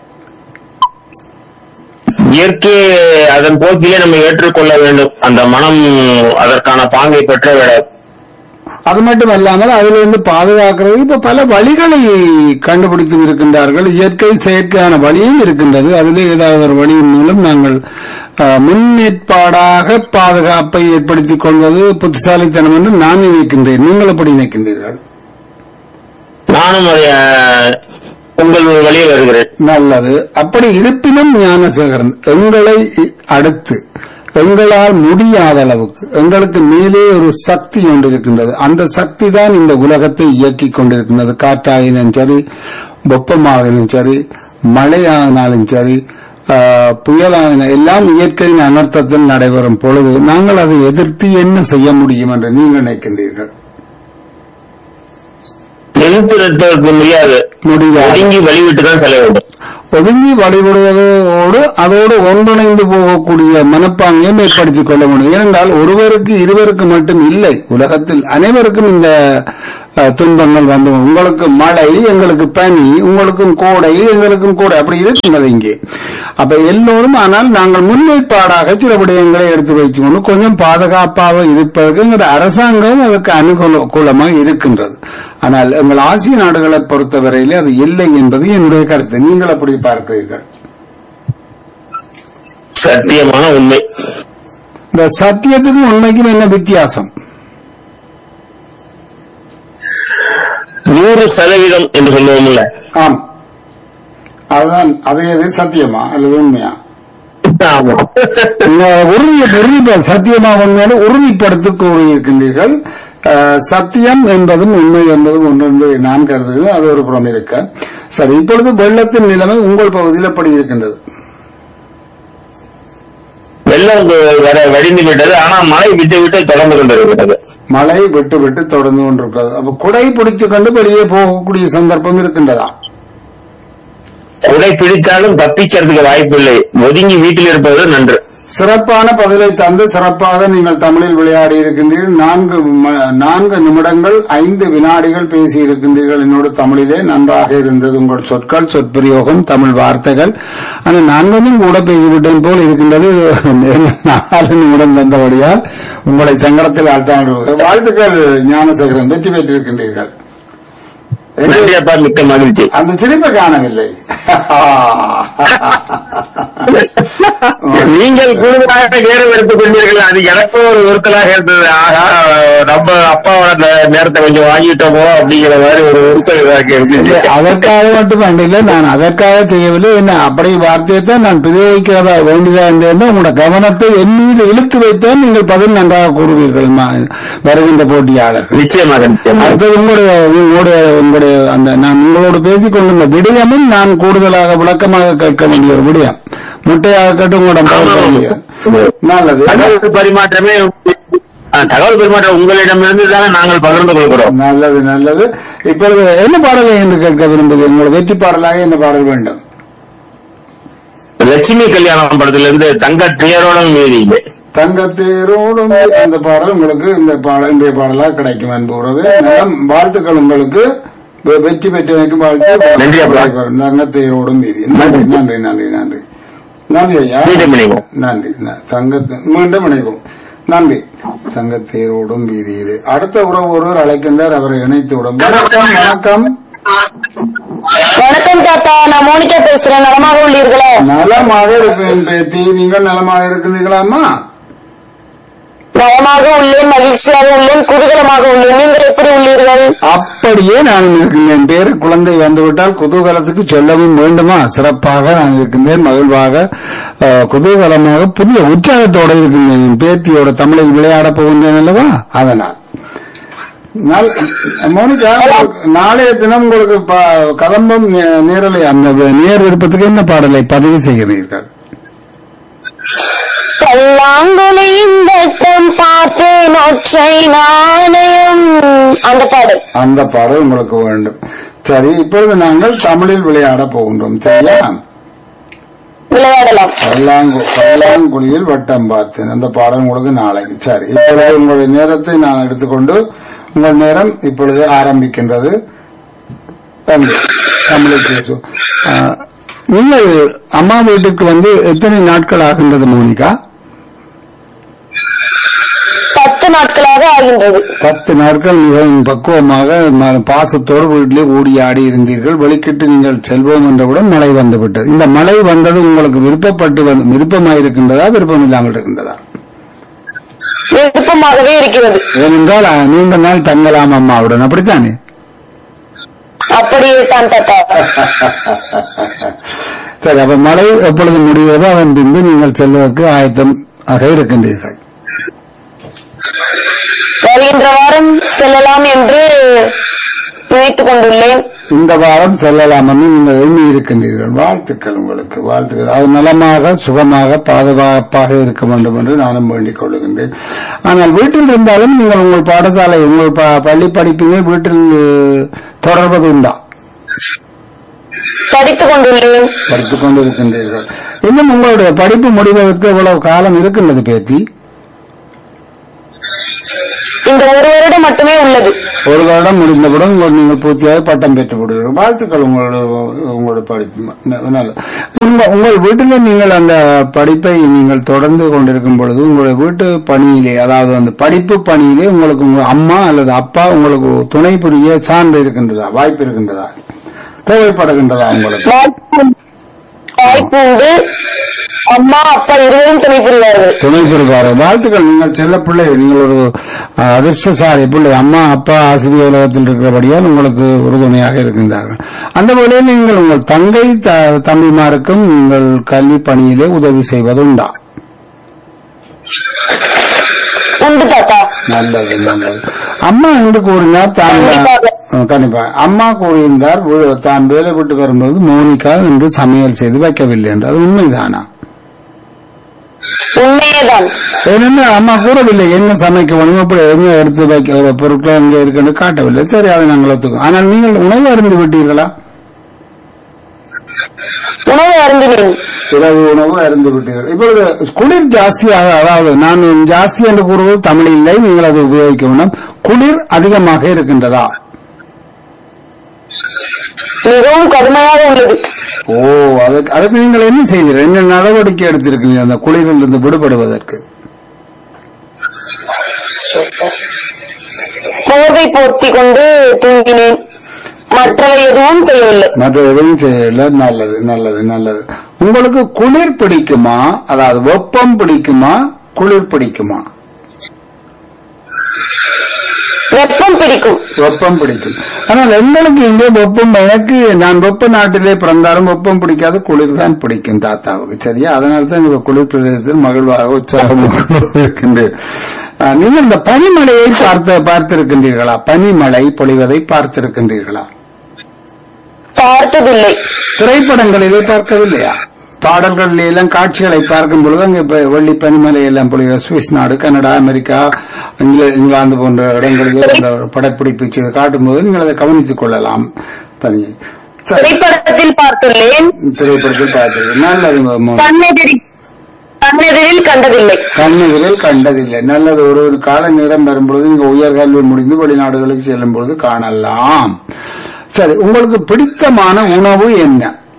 இயற்கை அதன் போக்கிலே நம்ம ஏற்றுக்கொள்ள வேண்டும் அந்த மனம் அதற்கான பாங்கை பெற்ற விட அது மட்டும் அல்லாமல் அதிலிருந்து பாதுகாக்கிறது இப்ப பல வழிகளை கண்டுபிடித்து இருக்கின்றார்கள் இயற்கை செயற்கையான வழியும் இருக்கின்றது அதிலே ஏதாவது ஒரு வழியின் மூலம் நாங்கள் அஹ், முன்னேற்பாடாக பாதுகாப்பை ஏற்படுத்திக் கொள்வது புத்திசாலித்தனம் என்று நான் நினைக்கின்றேன் நீங்கள் எப்படி நினைக்கின்றீர்கள் நானும் அதை அஹ், உங்கள் வழியே வருகிறேன் நல்லது அப்படி இருப்பினும் ஞானசேகரன் எங்களை இ- அடுத்து எங்களால் முடியாத அளவுக்கு எங்களுக்கு மேலே ஒரு சக்தி ஒன்று இருக்கின்றது அந்த சக்தி தான் இந்த உலகத்தை இயக்கிக் கொண்டிருக்கின்றது காற்றாகினும் சரி வெப்பமாகினும் சரி மழையாகினாலும் சரி ஆஹ், புயலாகின எல்லாம் இயற்கையின் அனர்த்தத்தில் நடைபெறும் பொழுது நாங்கள் அதை எதிர்த்து என்ன செய்ய முடியும் என்று நீங்கள் நினைக்கின்றீர்கள் எதிர்த்து நிறுத்துவதற்கு முடியாது முடியாது ஒதுங்கி வழிவிட்டு தான் செல்ல வேண்டும் ஒதுங்கி வழிபடுவதோடு அதோடு ஒன்றிணைந்து போகக்கூடிய மனப்பாங்கை ஏற்படுத்திக் கொள்ள முடியும் ஏனென்றால் ஒருவருக்கு இருவருக்கு மட்டும் இல்லை உலகத்தில் அனைவருக்கும் இந்த அஹ், துன்பங்கள் வந்து உங்களுக்கு மழை எங்களுக்கு பனி உங்களுக்கும் கோடை எங்களுக்கும் கோடை அப்படி இருக்கின்றது இங்கே அப்ப எல்லோரும் ஆனால் நாங்கள் முன்னேற்பாடாக சில விடயங்களை எடுத்து வைத்துக்கொண்டு கொஞ்சம் பாதுகாப்பாக இருப்பதற்கு எங்கள் அரசாங்கம் அதற்கு அனுகூலமாக இருக்கின்றது ஆனால் எங்கள் ஆசிய நாடுகளை பொறுத்தவரையிலே அது இல்லை என்பது என்னுடைய கருத்து நீங்கள் அப்படி பார்க்கிறீர்கள் சத்தியமான உண்மை இந்த சத்தியத்துக்கும் உண்மைக்கும் என்ன வித்தியாசம் நூறு சதவீதம் என்று சொல்லுவோம்ல ஆம் அதுதான் அது எது சத்தியமா அல்லது உண்மையா ஆமா இந்த உறுதியை உறுதி சத்தியமா உண்மையான உறுதிப்படுத்திக் கூறியிருக்கின்றீர்கள் அஹ், சத்தியம் என்பதும் உண்மை என்பதும் ஒன்று என்று நான் கருதுகிறேன் அது ஒரு புறம் இருக்க சரி இப்பொழுது வெள்ளத்தின் நிலைமை உங்கள் பகுதியில் எப்படி இருக்கின்றது வெள்ளம் வர வடிந்து விட்டது ஆனா மழை விட்டு விட்டு தொடர்ந்து கொண்டிருக்கிறது மழை விட்டு விட்டு தொடர்ந்து கொண்டிருக்கிறது அப்ப குடை பிடித்துக் கொண்டு வெளியே போகக்கூடிய சந்தர்ப்பம் இருக்கின்றதா உடை பிடித்தாலும் தப்பிக்கிறதுக்கு வாய்ப்பில்லை ஒதுங்கி வீட்டில் இருப்பது நன்று சிறப்பான பதிலை தந்து சிறப்பாக நீங்கள் தமிழில் விளையாடி இருக்கின்றீர்கள் நான்கு ம- நான்கு நிமிடங்கள் ஐந்து வினாடிகள் பேசி இருக்கின்றீர்கள் என்னோடு தமிழிலே நன்றாக இருந்தது உங்கள் சொற்கள் சொற்பிரயோகம் தமிழ் வார்த்தைகள் ஆனால் நான்கும் கூட பேசிவிட்டேன் போல் இருக்கின்றது நாலு நிமிடம் தந்தபடியால் உங்களை சங்கடத்தில் ஆழ்த்தான் வாழ்த்துக்கள் ஞானசேகரன் வெற்றி பெற்றிருக்கின்றீர்கள் நன்றி அப்பா மிக்க மகிழ்ச்சி அந்த சிரிப்பை காணவில்லை நீங்கள் கூடுதலாக நேரம் எடுத்துக் கொண்டீர்கள் அது எனக்கும் ஒரு உறுத்தலாக இருந்தது ஆகா நம்ம அப்பாவோட நே- நேரத்தை கொஞ்சம் வாங்கிட்டோமோ அப்படிங்கிற மாதிரி ஒரு உறுத்தல் இதாக இருந்துச்சு அதற்காக மட்டும் வேண்டியில்லை நான் அதற்காக செய்யவில்லை என்ன அப்படி வார்த்தையை தான் நான் பிரயோகிக்கிறதா வேண்டியதா இருந்தேன் உங்களோட கவனத்தை என் மீது இழுத்து வைத்தான் நீங்கள் பதில் நன்றாக கூறுவீர்கள் மா- வருகின்ற போட்டியாளர்கள் நிச்சயமாக நிச்சயமாக அடுத்தது உங்களுடைய உங்களுடைய உங்களுடைய அந்த நான் உங்களோடு பேசிக் கொண்டிருந்த விடயமும் நான் கூடுதலாக விளக்கமாக கேட்க வேண்டிய ஒரு விடயம் முட்டையாக கேட்டு உங்களிடம் கேட்க முடியாது நல்லது தகவல் பரிமாற்றமே ஆ, தகவல் பரிமாற்றம் உங்களிடமிருந்து தானே நாங்கள் பகிர்ந்து கொள்கிறோம் நல்லது நல்லது இப்பொழுது என்ன பாடலை என்று கேட்க விரும்புகிறேன் உங்களோட வெற்றி பாடலாக என்ன பாடல் வேண்டும் லட்சுமி கல்யாணம் படத்திலிருந்து தங்க துயரோடும் மீதியிலே தங்கத்தேரோடும் அந்த பாடல் உங்களுக்கு இந்த பாடல் இன்றைய பாடலாக கிடைக்கும் அன்பு உறவே நலம் வாழ்த்துக்கள் உங்களுக்கு வெ- வெற்றி பெற்றமைக்கு வாழ்த்து நன்றி அப்பா. தங்கத்தேரோடும் மீதி நன்றி நன்றி நன்றி நன்றி நன்றி ஐயா மீண்டும் இணைவோம். நன்றி ந- தங்கத்து மீண்டும் இணைவோம் நன்றி தங்கத்தேரோடும் வீதியிலே அடுத்த உறவு ஒருவர் அழைக்கின்றார் அவரை இணைத்து விடும் வணக்கம் வணக்கம் வணக்கம் தாத்தா நான் மோனிகா பேசுறேன் நலமாக உள்ளீர்களா நலமாக இருப்பேன் பேத்தி நீங்கள் நலமாக இருக்கிறீர்களாமா நலமாக உள்ளேன் மகிழ்ச்சியாக உள்ளேன் குதூகலமாக உள்ளேன் நீங்கள் எப்படி உள்ளீர்கள் அப்படியே நான் இருக்கின்றேன் பேரு குழந்தை வந்துவிட்டால் குதூகலத்துக்கு சொல்லவும் வேண்டுமா சிறப்பாக நான் இருக்கின்றேன் மகிழ்வாக அஹ், குதூகலமாக புதிய உற்சாகத்தோட இருக்கின்றேன் என் பேத்தியோட தமிழை விளையாடப் போகின்றேன் அல்லவா அதனால் நாள்- மோனிகா உங்களுக்கு நாளைய தினம் உங்களுக்கு ப- கதம்பம் நே- நேரலை அந்த நேர் விருப்பத்துக்கு என்ன பாடலை பதிவு செய்கிறீர்கள் பல்லாங்குழியின் வெட்டம் பார்த்தேன் ஒற்றை நாணயம் அந்த பாடல் அந்த பாடல் உங்களுக்கு வேண்டும் சரி இப்பொழுது நாங்கள் தமிழில் விளையாட போகின்றோம் சரியா விளையாடலாம் பல்லாங்கு பல்லாங்குழியில் வட்டம் பார்த்தேன் அந்த பாடம் உங்களுக்கு நாளைக்கு சரி இப்பொழுது உங்களுடைய நேரத்தை நான் எடுத்துக்கொண்டு உங்கள் நேரம் இப்பொழுது ஆரம்பிக்கின்றது தமிழ் தமிழை பேசுவோம் ஆ, நீங்கள் அம்மா வீட்டுக்கு வந்து எத்தனை நாட்கள் ஆகின்றது மோனிகா பத்து நாட்களாக ஆகின்றது பத்து நாட்கள் மிகவும் பக்குவமாக ம- பாசத்தோடு வீட்டிலே ஓடி ஆடி இருந்தீர்கள் வெளிக்கிட்டு நீங்கள் செல்வோம் என்றவுடன் மழை வந்துவிட்டது இந்த மழை வந்தது உங்களுக்கு விருப்பப்பட்டு வந்து விருப்பமாயிருக்கின்றதா விருப்பம் இல்லாமல் இருக்கின்றதா விருப்பமாகவே இருக்கிறது ஏனென்றால் அஹ், நீண்ட நாள் தங்கலாம் அம்மாவுடன் அப்படித்தானே அப்படியே தான் தாத்தா சரி அப்ப மழை எப்பொழுது முடிகிறதோ அதன் பின்பு நீங்கள் செல்வதற்கு ஆயத்தம் ஆக இருக்கின்றீர்கள் வருகின்ற வாரம் செல்லலாம் என்று நினைத்துக் கொண்டுள்ளேன் இந்த வாரம் செல்லலாம் என்று நீங்கள் எண்ணி இருக்கின்றீர்கள் வாழ்த்துக்கள் உங்களுக்கு வாழ்த்துக்கள் அது நலமாக சுகமாக பாதுகாப்பாக இருக்க வேண்டும் என்று நானும் வேண்டிக் கொள்ளுகின்றேன் ஆனால் வீட்டில் இருந்தாலும் நீங்கள் உங்கள் பாடசாலை உங்கள் ப- பள்ளி படிப்பினை வீட்டில் அஹ், தொடர்வது உண்டா படித்துக் கொண்டுள்ளேன் படித்துக் கொண்டிருக்கின்றீர்கள் இன்னும் உங்களுடைய படிப்பு முடிவதற்கு எவ்வளவு காலம் இருக்கின்றது பேத்தி இந்த ஒரு வருடம் மட்டுமே உள்ளது ஒரு வருடம் முடிந்தவுடன் உங்கள் நீங்கள் பூர்த்தியாக பட்டம் பெற்று விடுவீர்கள் வாழ்த்துக்கள் உங்களோட உங்களோட படிப்பு ந- நல்லது. உங்க- உங்கள் வீட்டில் நீங்கள் அந்த படிப்பை நீங்கள் தொடர்ந்து கொண்டிருக்கும் பொழுது உங்களுடைய வீட்டு பணியிலே அதாவது அந்த படிப்பு பணியிலே உங்களுக்கு உங்க அம்மா அல்லது அப்பா உங்களுக்கு துணை புரிய சான்று இருக்கின்றதா வாய்ப்பு இருக்கின்றதா தேவைப்படுகின்றதா உங்களுக்கு வாய்ப்பு வாய்ப்பு உண்டு அம்மா அப்பா இருவரும் துணை புரிவார்கள் துணை பெறுவார் வாழ்த்துக்கள் நீங்கள் செல்ல பிள்ளை நீங்கள் ஒரு அஹ், அதிர்ஷ்டசாலி பிள்ளை அம்மா அப்பா ஆசிரியர் உலகத்தில் இருக்கிறபடியால் உங்களுக்கு உறுதுணையாக இருக்கின்றார்கள் அந்த வழியில் நீங்கள் உங்கள் தங்கை த- தம்பிமாருக்கும் உங்கள் கல்வி பணியிலே உதவி செய்வது உண்டா உண்டு தாத்தா நல்லது நல்லது அம்மா என்று கூறினார் தான் கண்டிப்பாக. அஹ், கண்டிப்பா அம்மா கூறியிருந்தார் வு- தான் வேலை விட்டு வரும்போது மோனிகா என்று சமையல் செய்து வைக்கவில்லை என்று அது உண்மைதானா உண்மையேதான் ஏனென்றால் அம்மா கூறவில்லை என்ன சமைக்க வேணும் அப்படி எங்க எடுத்து வைக்க ஒரு பொருட்கள் எங்க இருக்குன்னு காட்டவில்லை சரி அதை நாங்கள் ஒத்துக்கோம் ஆனால் நீங்கள் உணவு அருந்து விட்டீர்களா உணவு அருந்தினேன் இரவு உணவு அருந்து விட்டீர்கள் இப்பொழுது குளிர் ஜாஸ்தியாக அதாவது நான் ஜாஸ்தி என்று கூறுவது தமிழ் இல்லை நீங்கள் அதை உபயோகிக்க வேண்டும் குளிர் அதிகமாக இருக்கின்றதா மிகவும் கடுமையாக உள்ளது ஓ அதுக்கு அதுக்கு நீங்கள் என்ன செய்தீர்கள் என்ன நடவடிக்கை எடுத்திருக்கீங்க அந்த குளிரில் இருந்து விடுபடுவதற்கு போர்வை போர்த்தி கொண்டு தூங்கினேன் மற்றவை எதுவும் செய்யவில்லை மற்ற எதுவும் செய்யல நல்லது நல்லது நல்லது உங்களுக்கு குளிர் பிடிக்குமா அதாவது வெப்பம் பிடிக்குமா குளிர் பிடிக்குமா வெப்பம் பிடிக்கும் வெப்பம் பிடிக்கும் ஆனால் எங்களுக்கு இங்கே வெப்பம் எனக்கு நான் வெப்ப நாட்டிலே பிறந்தாலும் வெப்பம் பிடிக்காது குளிர் தான் பிடிக்கும் தாத்தாவுக்கு சரியா அதனால தான் இந்த குளிர் பிரதேசத்தில் மகிழ்வாக உற்சாகமாக இருக்கின்றேன் அஹ், நீங்கள் இந்த பனிமழையை பார்த்து பார்த்திருக்கின்றீர்களா பனிமழை பொழிவதை பார்த்திருக்கின்றீர்களா பார்த்ததில்லை திரைப்படங்களிலே பார்க்கவில்லையா பாடல்களில் எல்லாம் காட்சிகளை பார்க்கும் பொழுது அங்கே இப்ப வெள்ளி பனிமலை எல்லாம் பொழிய சுவிஸ் நாடு கனடா அமெரிக்கா இங்கில- இங்கிலாந்து போன்ற இடங்களிலே அந்த படப்பிடிப்பு செய்து காட்டும்போது நீங்கள் அதை கவனித்துக் கொள்ளலாம் பனியை சரி திரைப்படத்தில் பார்த்துள்ளேன் திரைப்படத்தில் பார்த்து நல்லது மோ- கண்ணெதிரி கண்ணெதிரில் கண்டதில்லை கண்ணெதிரில் கண்டதில்லை நல்லது ஒரு ஒரு கால நேரம் வரும்பொழுது நீங்க உயர்கல்வி முடிந்து வெளிநாடுகளுக்கு செல்லும் பொழுது காணலாம் சரி உங்களுக்கு பிடித்தமான உணவு என்ன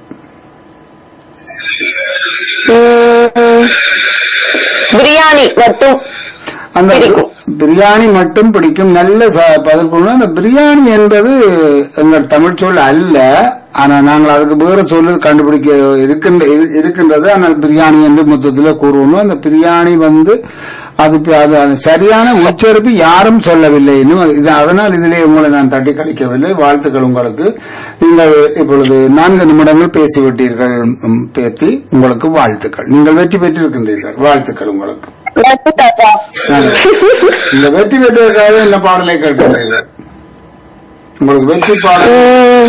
உம், பிரியாணி மட்டும் அந்த பிடிக்கும். பிரியாணி மட்டும் பிடிக்கும் நல்ல ச- பதில் கொண்டு அந்த பிரியாணி என்பது எங்கள் தமிழ் சொல் அல்ல ஆனா நாங்கள் அதுக்கு வேற சொல்லு கண்டுபிடிக்க இருக்கின்ற இரு- இருக்கின்றது ஆனால் பிரியாணி என்று மொத்தத்தில் கூறுவோம் அந்த பிரியாணி வந்து அது பி- அது அது சரியான உச்சரிப்பு யாரும் சொல்லவில்லை இன்னும் அது- இது அதனால் இதிலே உங்களை நான் தட்டி கழிக்கவில்லை வாழ்த்துக்கள் உங்களுக்கு நீங்கள் இப்பொழுது நான்கு நிமிடங்கள் பேசிவிட்டீர்கள் ம், பேத்தி உங்களுக்கு வாழ்த்துக்கள் நீங்கள் வெற்றி பெற்றிருக்கின்றீர்கள் வாழ்த்துக்கள் உங்களுக்கு நன்றி தாத்தா இந்த வெற்றி பெற்றதற்காக இந்த பாடலை கேட்கிறீர்கள் உங்களுக்கு வெற்றி பாடல் உம்,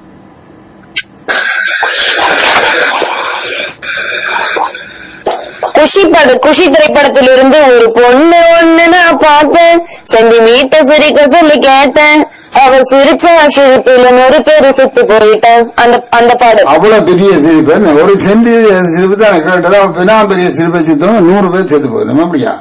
குஷி பட குஷி திரைப்படத்தில் இருந்து ஒரு பொண்ணு ஒண்ணு நான் பார்த்தேன் சென்டிமீட்டர் சிரிக்க சொல்லி கேட்டேன் அவர் சிரிச்ச சிரிப்பில நூறு பேரு சுத்து போயிட்டான் அந்த அந்த பாடல் அவ்வளவு பெரிய சிரிப்பு ஒரு சென்டி சிரிப்பு தான் கேட்டது அவன் பின்னா பெரிய சிரிப்பை சித்தம் நூறு பேர் செத்து போயிடும் அப்படியா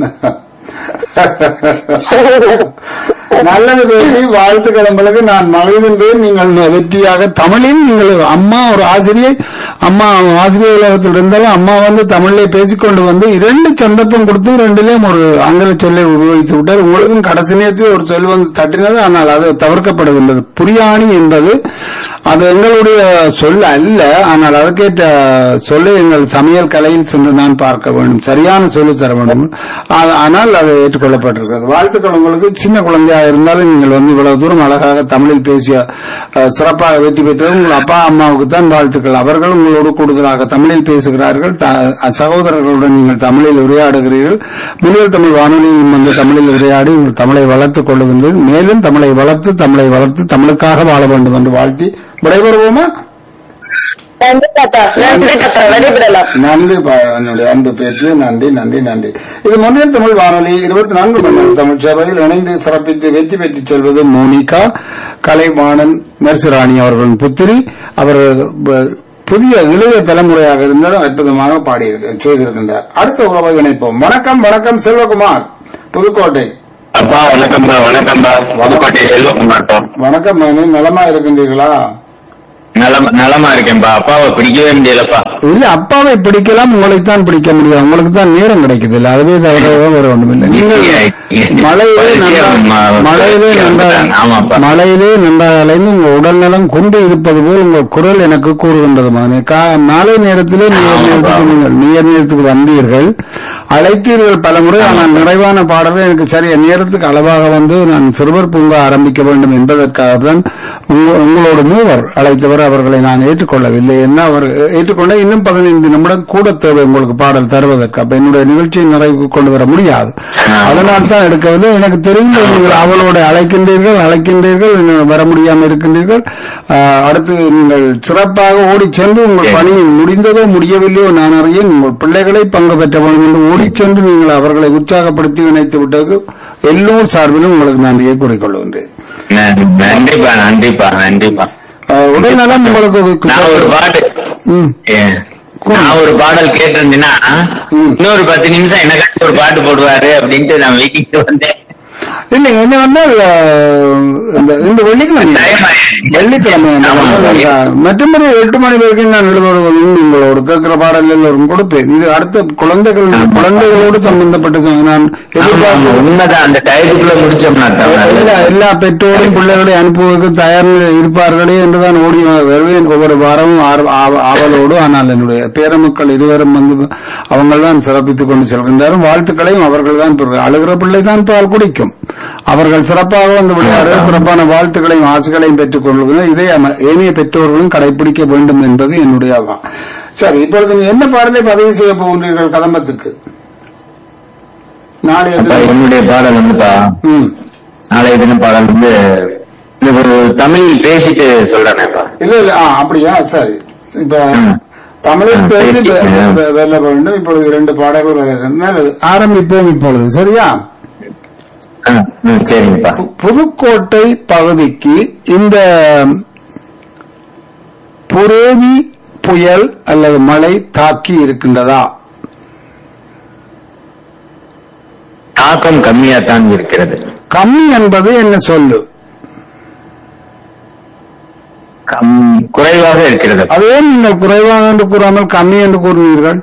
நல்லது பேசி வாழ்த்துக்கள் உங்களுக்கு நான் மகிழ்கின்றேன் நீங்கள் வெற்றியாக தமிழில் நீங்கள் அம்மா ஒரு ஆசிரியை அம்மா ஆசிரியர் உலகத்தில் இருந்தாலும் அம்மா வந்து தமிழிலே பேசிக்கொண்டு வந்து இரண்டு சந்தர்ப்பம் கொடுத்து ரெண்டிலையும் ஒரு ஆங்கில சொல்லை உபயோகித்து விட்டார் உங்களுக்கும் கடைசி நேரத்தில் ஒரு சொல் வந்து தட்டினது ஆனால் அது தவிர்க்கப்படுகின்றது புரியாணி என்பது அது எங்களுடைய சொல் அல்ல ஆனால் அதற்கேற்ற சொல்லை எங்கள் சமையல் கலையில் சென்று நான் பார்க்க வேண்டும் சரியான சொல்லு தர வேண்டும் ஆ- ஆனால் அது ஏற்றுக்கொள்ளப்பட்டிருக்கிறது வாழ்த்துக்கள் உங்களுக்கு சின்ன குழந்தையாக இருந்தாலும் நீங்கள் வந்து இவ்வளவு தூரம் அழகாக தமிழில் பேசிய அஹ், சிறப்பாக வெற்றி பெற்றது உங்கள் அப்பா அம்மாவுக்கு தான் வாழ்த்துக்கள் அவர்கள் உங்களோடு கூடுதலாக தமிழில் பேசுகிறார்கள் த- சகோதரர்களுடன் நீங்கள் தமிழில் உரையாடுகிறீர்கள் முன்னில் தமிழ் வானொலியில் வந்து தமிழில் உரையாடி உங்கள் தமிழை வளர்த்துக் கொள்ளுகின்றீர்கள் மேலும் தமிழை வளர்த்து தமிழை வளர்த்து தமிழுக்காக வாழ வேண்டும் என்று வாழ்த்தி விடைபெறுவோமா நன்றி தாத்தா நன்றி தாத்தா வெளிப்படலாம் நன்றி பா- என்னுடைய அன்பு பேச்சு நன்றி நன்றி நன்றி இது மொழியில் தமிழ் வானொலி இருபத்தி நான்கு மணி நேரம் தமிழ் சேவையில் இணைந்து சிறப்பித்து வெற்றி பெற்று செல்வது மோனிகா கலைவாணன் மெர்சிராணி அவர்களின் புத்திரி அவர் ப- புதிய இளைய தலைமுறையாக இருந்தாலும் அற்புதமாக பாடி செய்திருக்கின்றார் அடுத்த உறவை இணைப்போம் வணக்கம் வணக்கம் செல்வகுமார் புதுக்கோட்டை அப்பா வணக்கம்பா வணக்கம்பா புதுக்கோட்டை செல்வகுமார்ப்பா வணக்கம் மகனே நலமா இருக்கின்றீர்களா நலம் நலமா இருக்கேன்பா அப்பாவை பிடிக்கவே முடியலப்பா இல்ல அப்பாவை பிடிக்கலாம் உங்களைத்தான் பிடிக்க முடியும் உங்களுக்கு தான் நேரம் கிடைக்குது இல்ல அதுவே தவிர வேற ஒண்ணும் இல்லை நீங்கள் மழையிலே நன்றாக மழையிலே நன்றாக ஆமாப்பா மழையிலே நன்றாக அலைந்து உங்க உடல்நலம் கொண்டு இருப்பது போல் உங்கள் குரல் எனக்கு கூறுகின்றது மகனே கா- மாலை நேரத்திலே நீர் நேரத்துக்கு நீங்கள் நீர் நேரத்துக்கு வந்தீர்கள் அழைத்தீர்கள் பல முறை ஆனால் நிறைவான பாடல்கள் எனக்கு சரிய நேரத்துக்கு அளவாக வந்து நான் சிறுவர் பூங்கா ஆரம்பிக்க வேண்டும் என்பதற்காக தான் உங்க- உங்களோட மூவர் அழைத்தவர் அவர்களை நான் ஏற்றுக்கொள்ளவில்லை என்ன அவர் ஏற்றுக்கொண்ட இன்னும் பதினைந்து நிமிடம் கூட தேவை உங்களுக்கு பாடல் தருவதற்கு அப்ப என்னுடைய நிகழ்ச்சியை நிறைவுக்கு கொண்டு வர முடியாது அதனால் தான் எடுக்கவில்லை எனக்கு தெரிந்த நீங்கள் அவளோட அழைக்கின்றீர்கள் அழைக்கின்றீர்கள் இன்னும் வர முடியாமல் இருக்கின்றீர்கள் ஆஹ், அடுத்து நீங்கள் சிறப்பாக ஓடி சென்று உங்கள் பணி முடிந்ததோ முடியவில்லையோ நான் அறியேன் உங்கள் பிள்ளைகளை பங்கு பெற்ற வேண்டும் என்று ஓடிச் சென்று நீங்கள் அவர்களை உற்சாகப்படுத்தி இணைத்து விட்டதுக்கு எல்லோர் சார்பிலும் உங்களுக்கு நன்றியை கூறிக்கொள்கின்றேன் ந- நன்றிப்பா நன்றிப்பா நன்றிப்பா ஆஹ், உடல்நலம் உங்களுக்கு நான் ஒரு பாட்டு ம். ஏ, நான் ஒரு பாடல் கேட்டிருந்தேன்னா ம். இன்னொரு பத்து நிமிஷம் எனக்கு ஒரு பாட்டு போடுவாரு அப்படின்ட்டு நான் வெயிட்டிங் வந்தேன் இல்லை என்ன வந்தால் ஆஹ், இந்த இந்த வெள்ளிக்கிழமை Time ஆயிடுச்சு. வெள்ளிக்கிழமை ஆமா. மற்றபடி எட்டு மணி வரைக்கும் நான் எழுதுவது உங்களோடு கேட்கிற பாடல் எல்லோரும் கொடுப்பேன் இது அடுத்த குழந்தைகள் குழந்தைகளோடு சம்பந்தப்பட்ட நான் ஆமா, எதிர்பார்த்து உண்மைதான் அந்த டயத்துக்குள்ள முடிச்சோம்னா தான் எல்லா நல்லது. எல்லா பெற்றோரும் பிள்ளைகளை அனுப்புவதற்கு தயார் இருப்பார்களே என்றுதான் ஓடி வருவேன் ஒவ்வொரு வாரமும் ஆர்வ- ஆவ- ஆவலோடு ஆனால் என்னுடைய பேரமக்கள் இருவரும் வந்து அவங்கள் தான் சிறப்பித்துக் கொண்டு செல்கின்றார்கள் வாழ்த்துக்களையும் அவர்கள் தான் பெறுகிறார்கள். அழுகிற பிள்ளை தான் பால் குடிக்கும் அவர்கள் சிறப்பாக வந்து விளையாடு சிறப்பான வாழ்த்துக்களையும் ஆசைகளையும் பெற்றுக் கொள்வதில் இதை அம- ஏனைய பெற்றோர்களும் கடைபிடிக்க வேண்டும் என்பது என்னுடைய ஆவா. சரி இப்பொழுது நீ என்ன பாடலை பதிவு செய்ய போகின்றீர்கள் கதம்பத்துக்கு நாளைய அப்பா, தினம் என்னுடைய பாடல் வந்துப்பா ம் நாளைய தினம் பாடல் வந்து இது ஒரு தமிழ் பேசிட்டு சொல்றேனேப்பா இல்ல இல்ல ஆ அப்படியா சரி இப்ப ம். தமிழில் ஆ, பேசி பேசி, ஆ. வெ- வெல்ல வேண்டும் இப்பொழுது இரண்டு பாடல்கள் வருகின்றன. நல்லது ஆரம்பிப்போம் இப்பொழுது சரியா ஆ, ம், சரிங்கப்பா பு- புதுக்கோட்டை பகுதிக்கு இந்த புரேவி புயல் அல்லது மழை தாக்கி இருக்கின்றதா தாக்கம் கம்மியாத்தான் இருக்கிறது கம்மி என்பது என்ன சொல்லு கம் குறைவாக இருக்கிறது அது ஏன் நீங்கள் குறைவாக என்று கூறாமல் கம்மி என்று கூறுவீர்கள்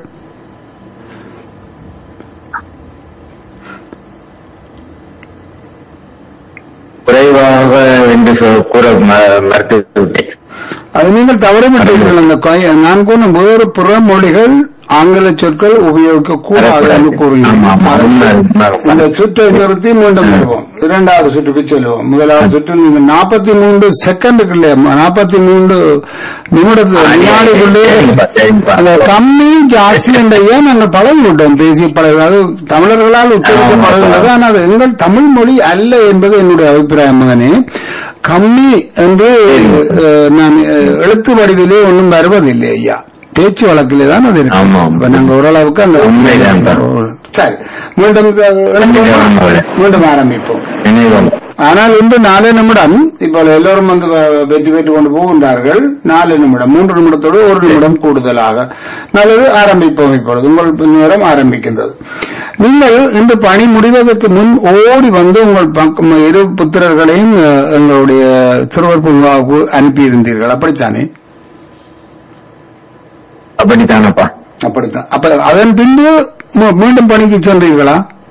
குறைவாக என்று சொ- கூற ம- மறுத்து விட்டேன் அது நீங்கள் தவறிவிட்டீர்கள் அந்த கொய்- நான் கூறும் வேறு புற மொழிகள் ஆங்கில சொற்கள் உபயோகிக்க கூடாது என்று ஆமா, ஆமா, உண்மை, உண்மை, உண்மை. இந்த சுற்றை நிறுத்தி மீண்டும் வருவோம் இரண்டாவது சுற்றுக்கு செல்வோம் முதலாவது சுற்று நீங்கள் நாற்பத்தி மூன்று செகண்டுக்குள்ளே நாற்பத்தி மூன்று நிமிடத்தில் ஆ, வினாடிக்குள்ளே சரிங்கப்பா, சரிங்கப்பா. அந்த கம்மி ஜாஸ்தி என்ற ஏன் நாங்கள் பழகி விட்டோம் பேசி பழகு அது தமிழர்களால் உச்சரிக்கப்படுகின்றது ஆனால் அது எங்கள் தமிழ் மொழி அல்ல என்பது என்னுடைய அபிப்பிராயம் மகனே கம்மி என்று அஹ், நான் அஹ், எழுத்து வடிவிலே ஒன்றும் வருவதில்லை ஐயா பேச்சு வழக்கிலே தான் அது இருக்கு ஆமா. இப்ப நாங்க ஓரளவுக்கு அந்த உண்மைதான் தான். சரி மீண்டும் உண்மைதான் அவளே. மீண்டும் ஆரம்பிப்போம் நினைவம் ஆனால் இன்று நாலு நிமிடம் இப்போ எல்லோரும் வந்து வ- வெற்றி பெற்றுக் கொண்டு போகின்றார்கள் நாலு நிமிடம் மூன்று நிமிடத்தோடு ஒரு நிமிடம் கூடுதலாக நல்லது ஆரம்பிப்போம் இப்பொழுது உங்கள் நேரம் ஆரம்பிக்கின்றது நீங்கள் இன்று பணி முடிவதற்கு முன் ஓடி வந்து உங்கள் பக்கம் இரு புத்திரர்களையும் அஹ், எங்களுடைய சிறுவர் பூங்காவுக்கு அனுப்பியிருந்தீர்கள் அப்படித்தானே அப்படித்தானப்பா அப்படித்தான் அப்ப அதன் பின்பு மீ- மீண்டும் பணிக்கு சென்றீர்களா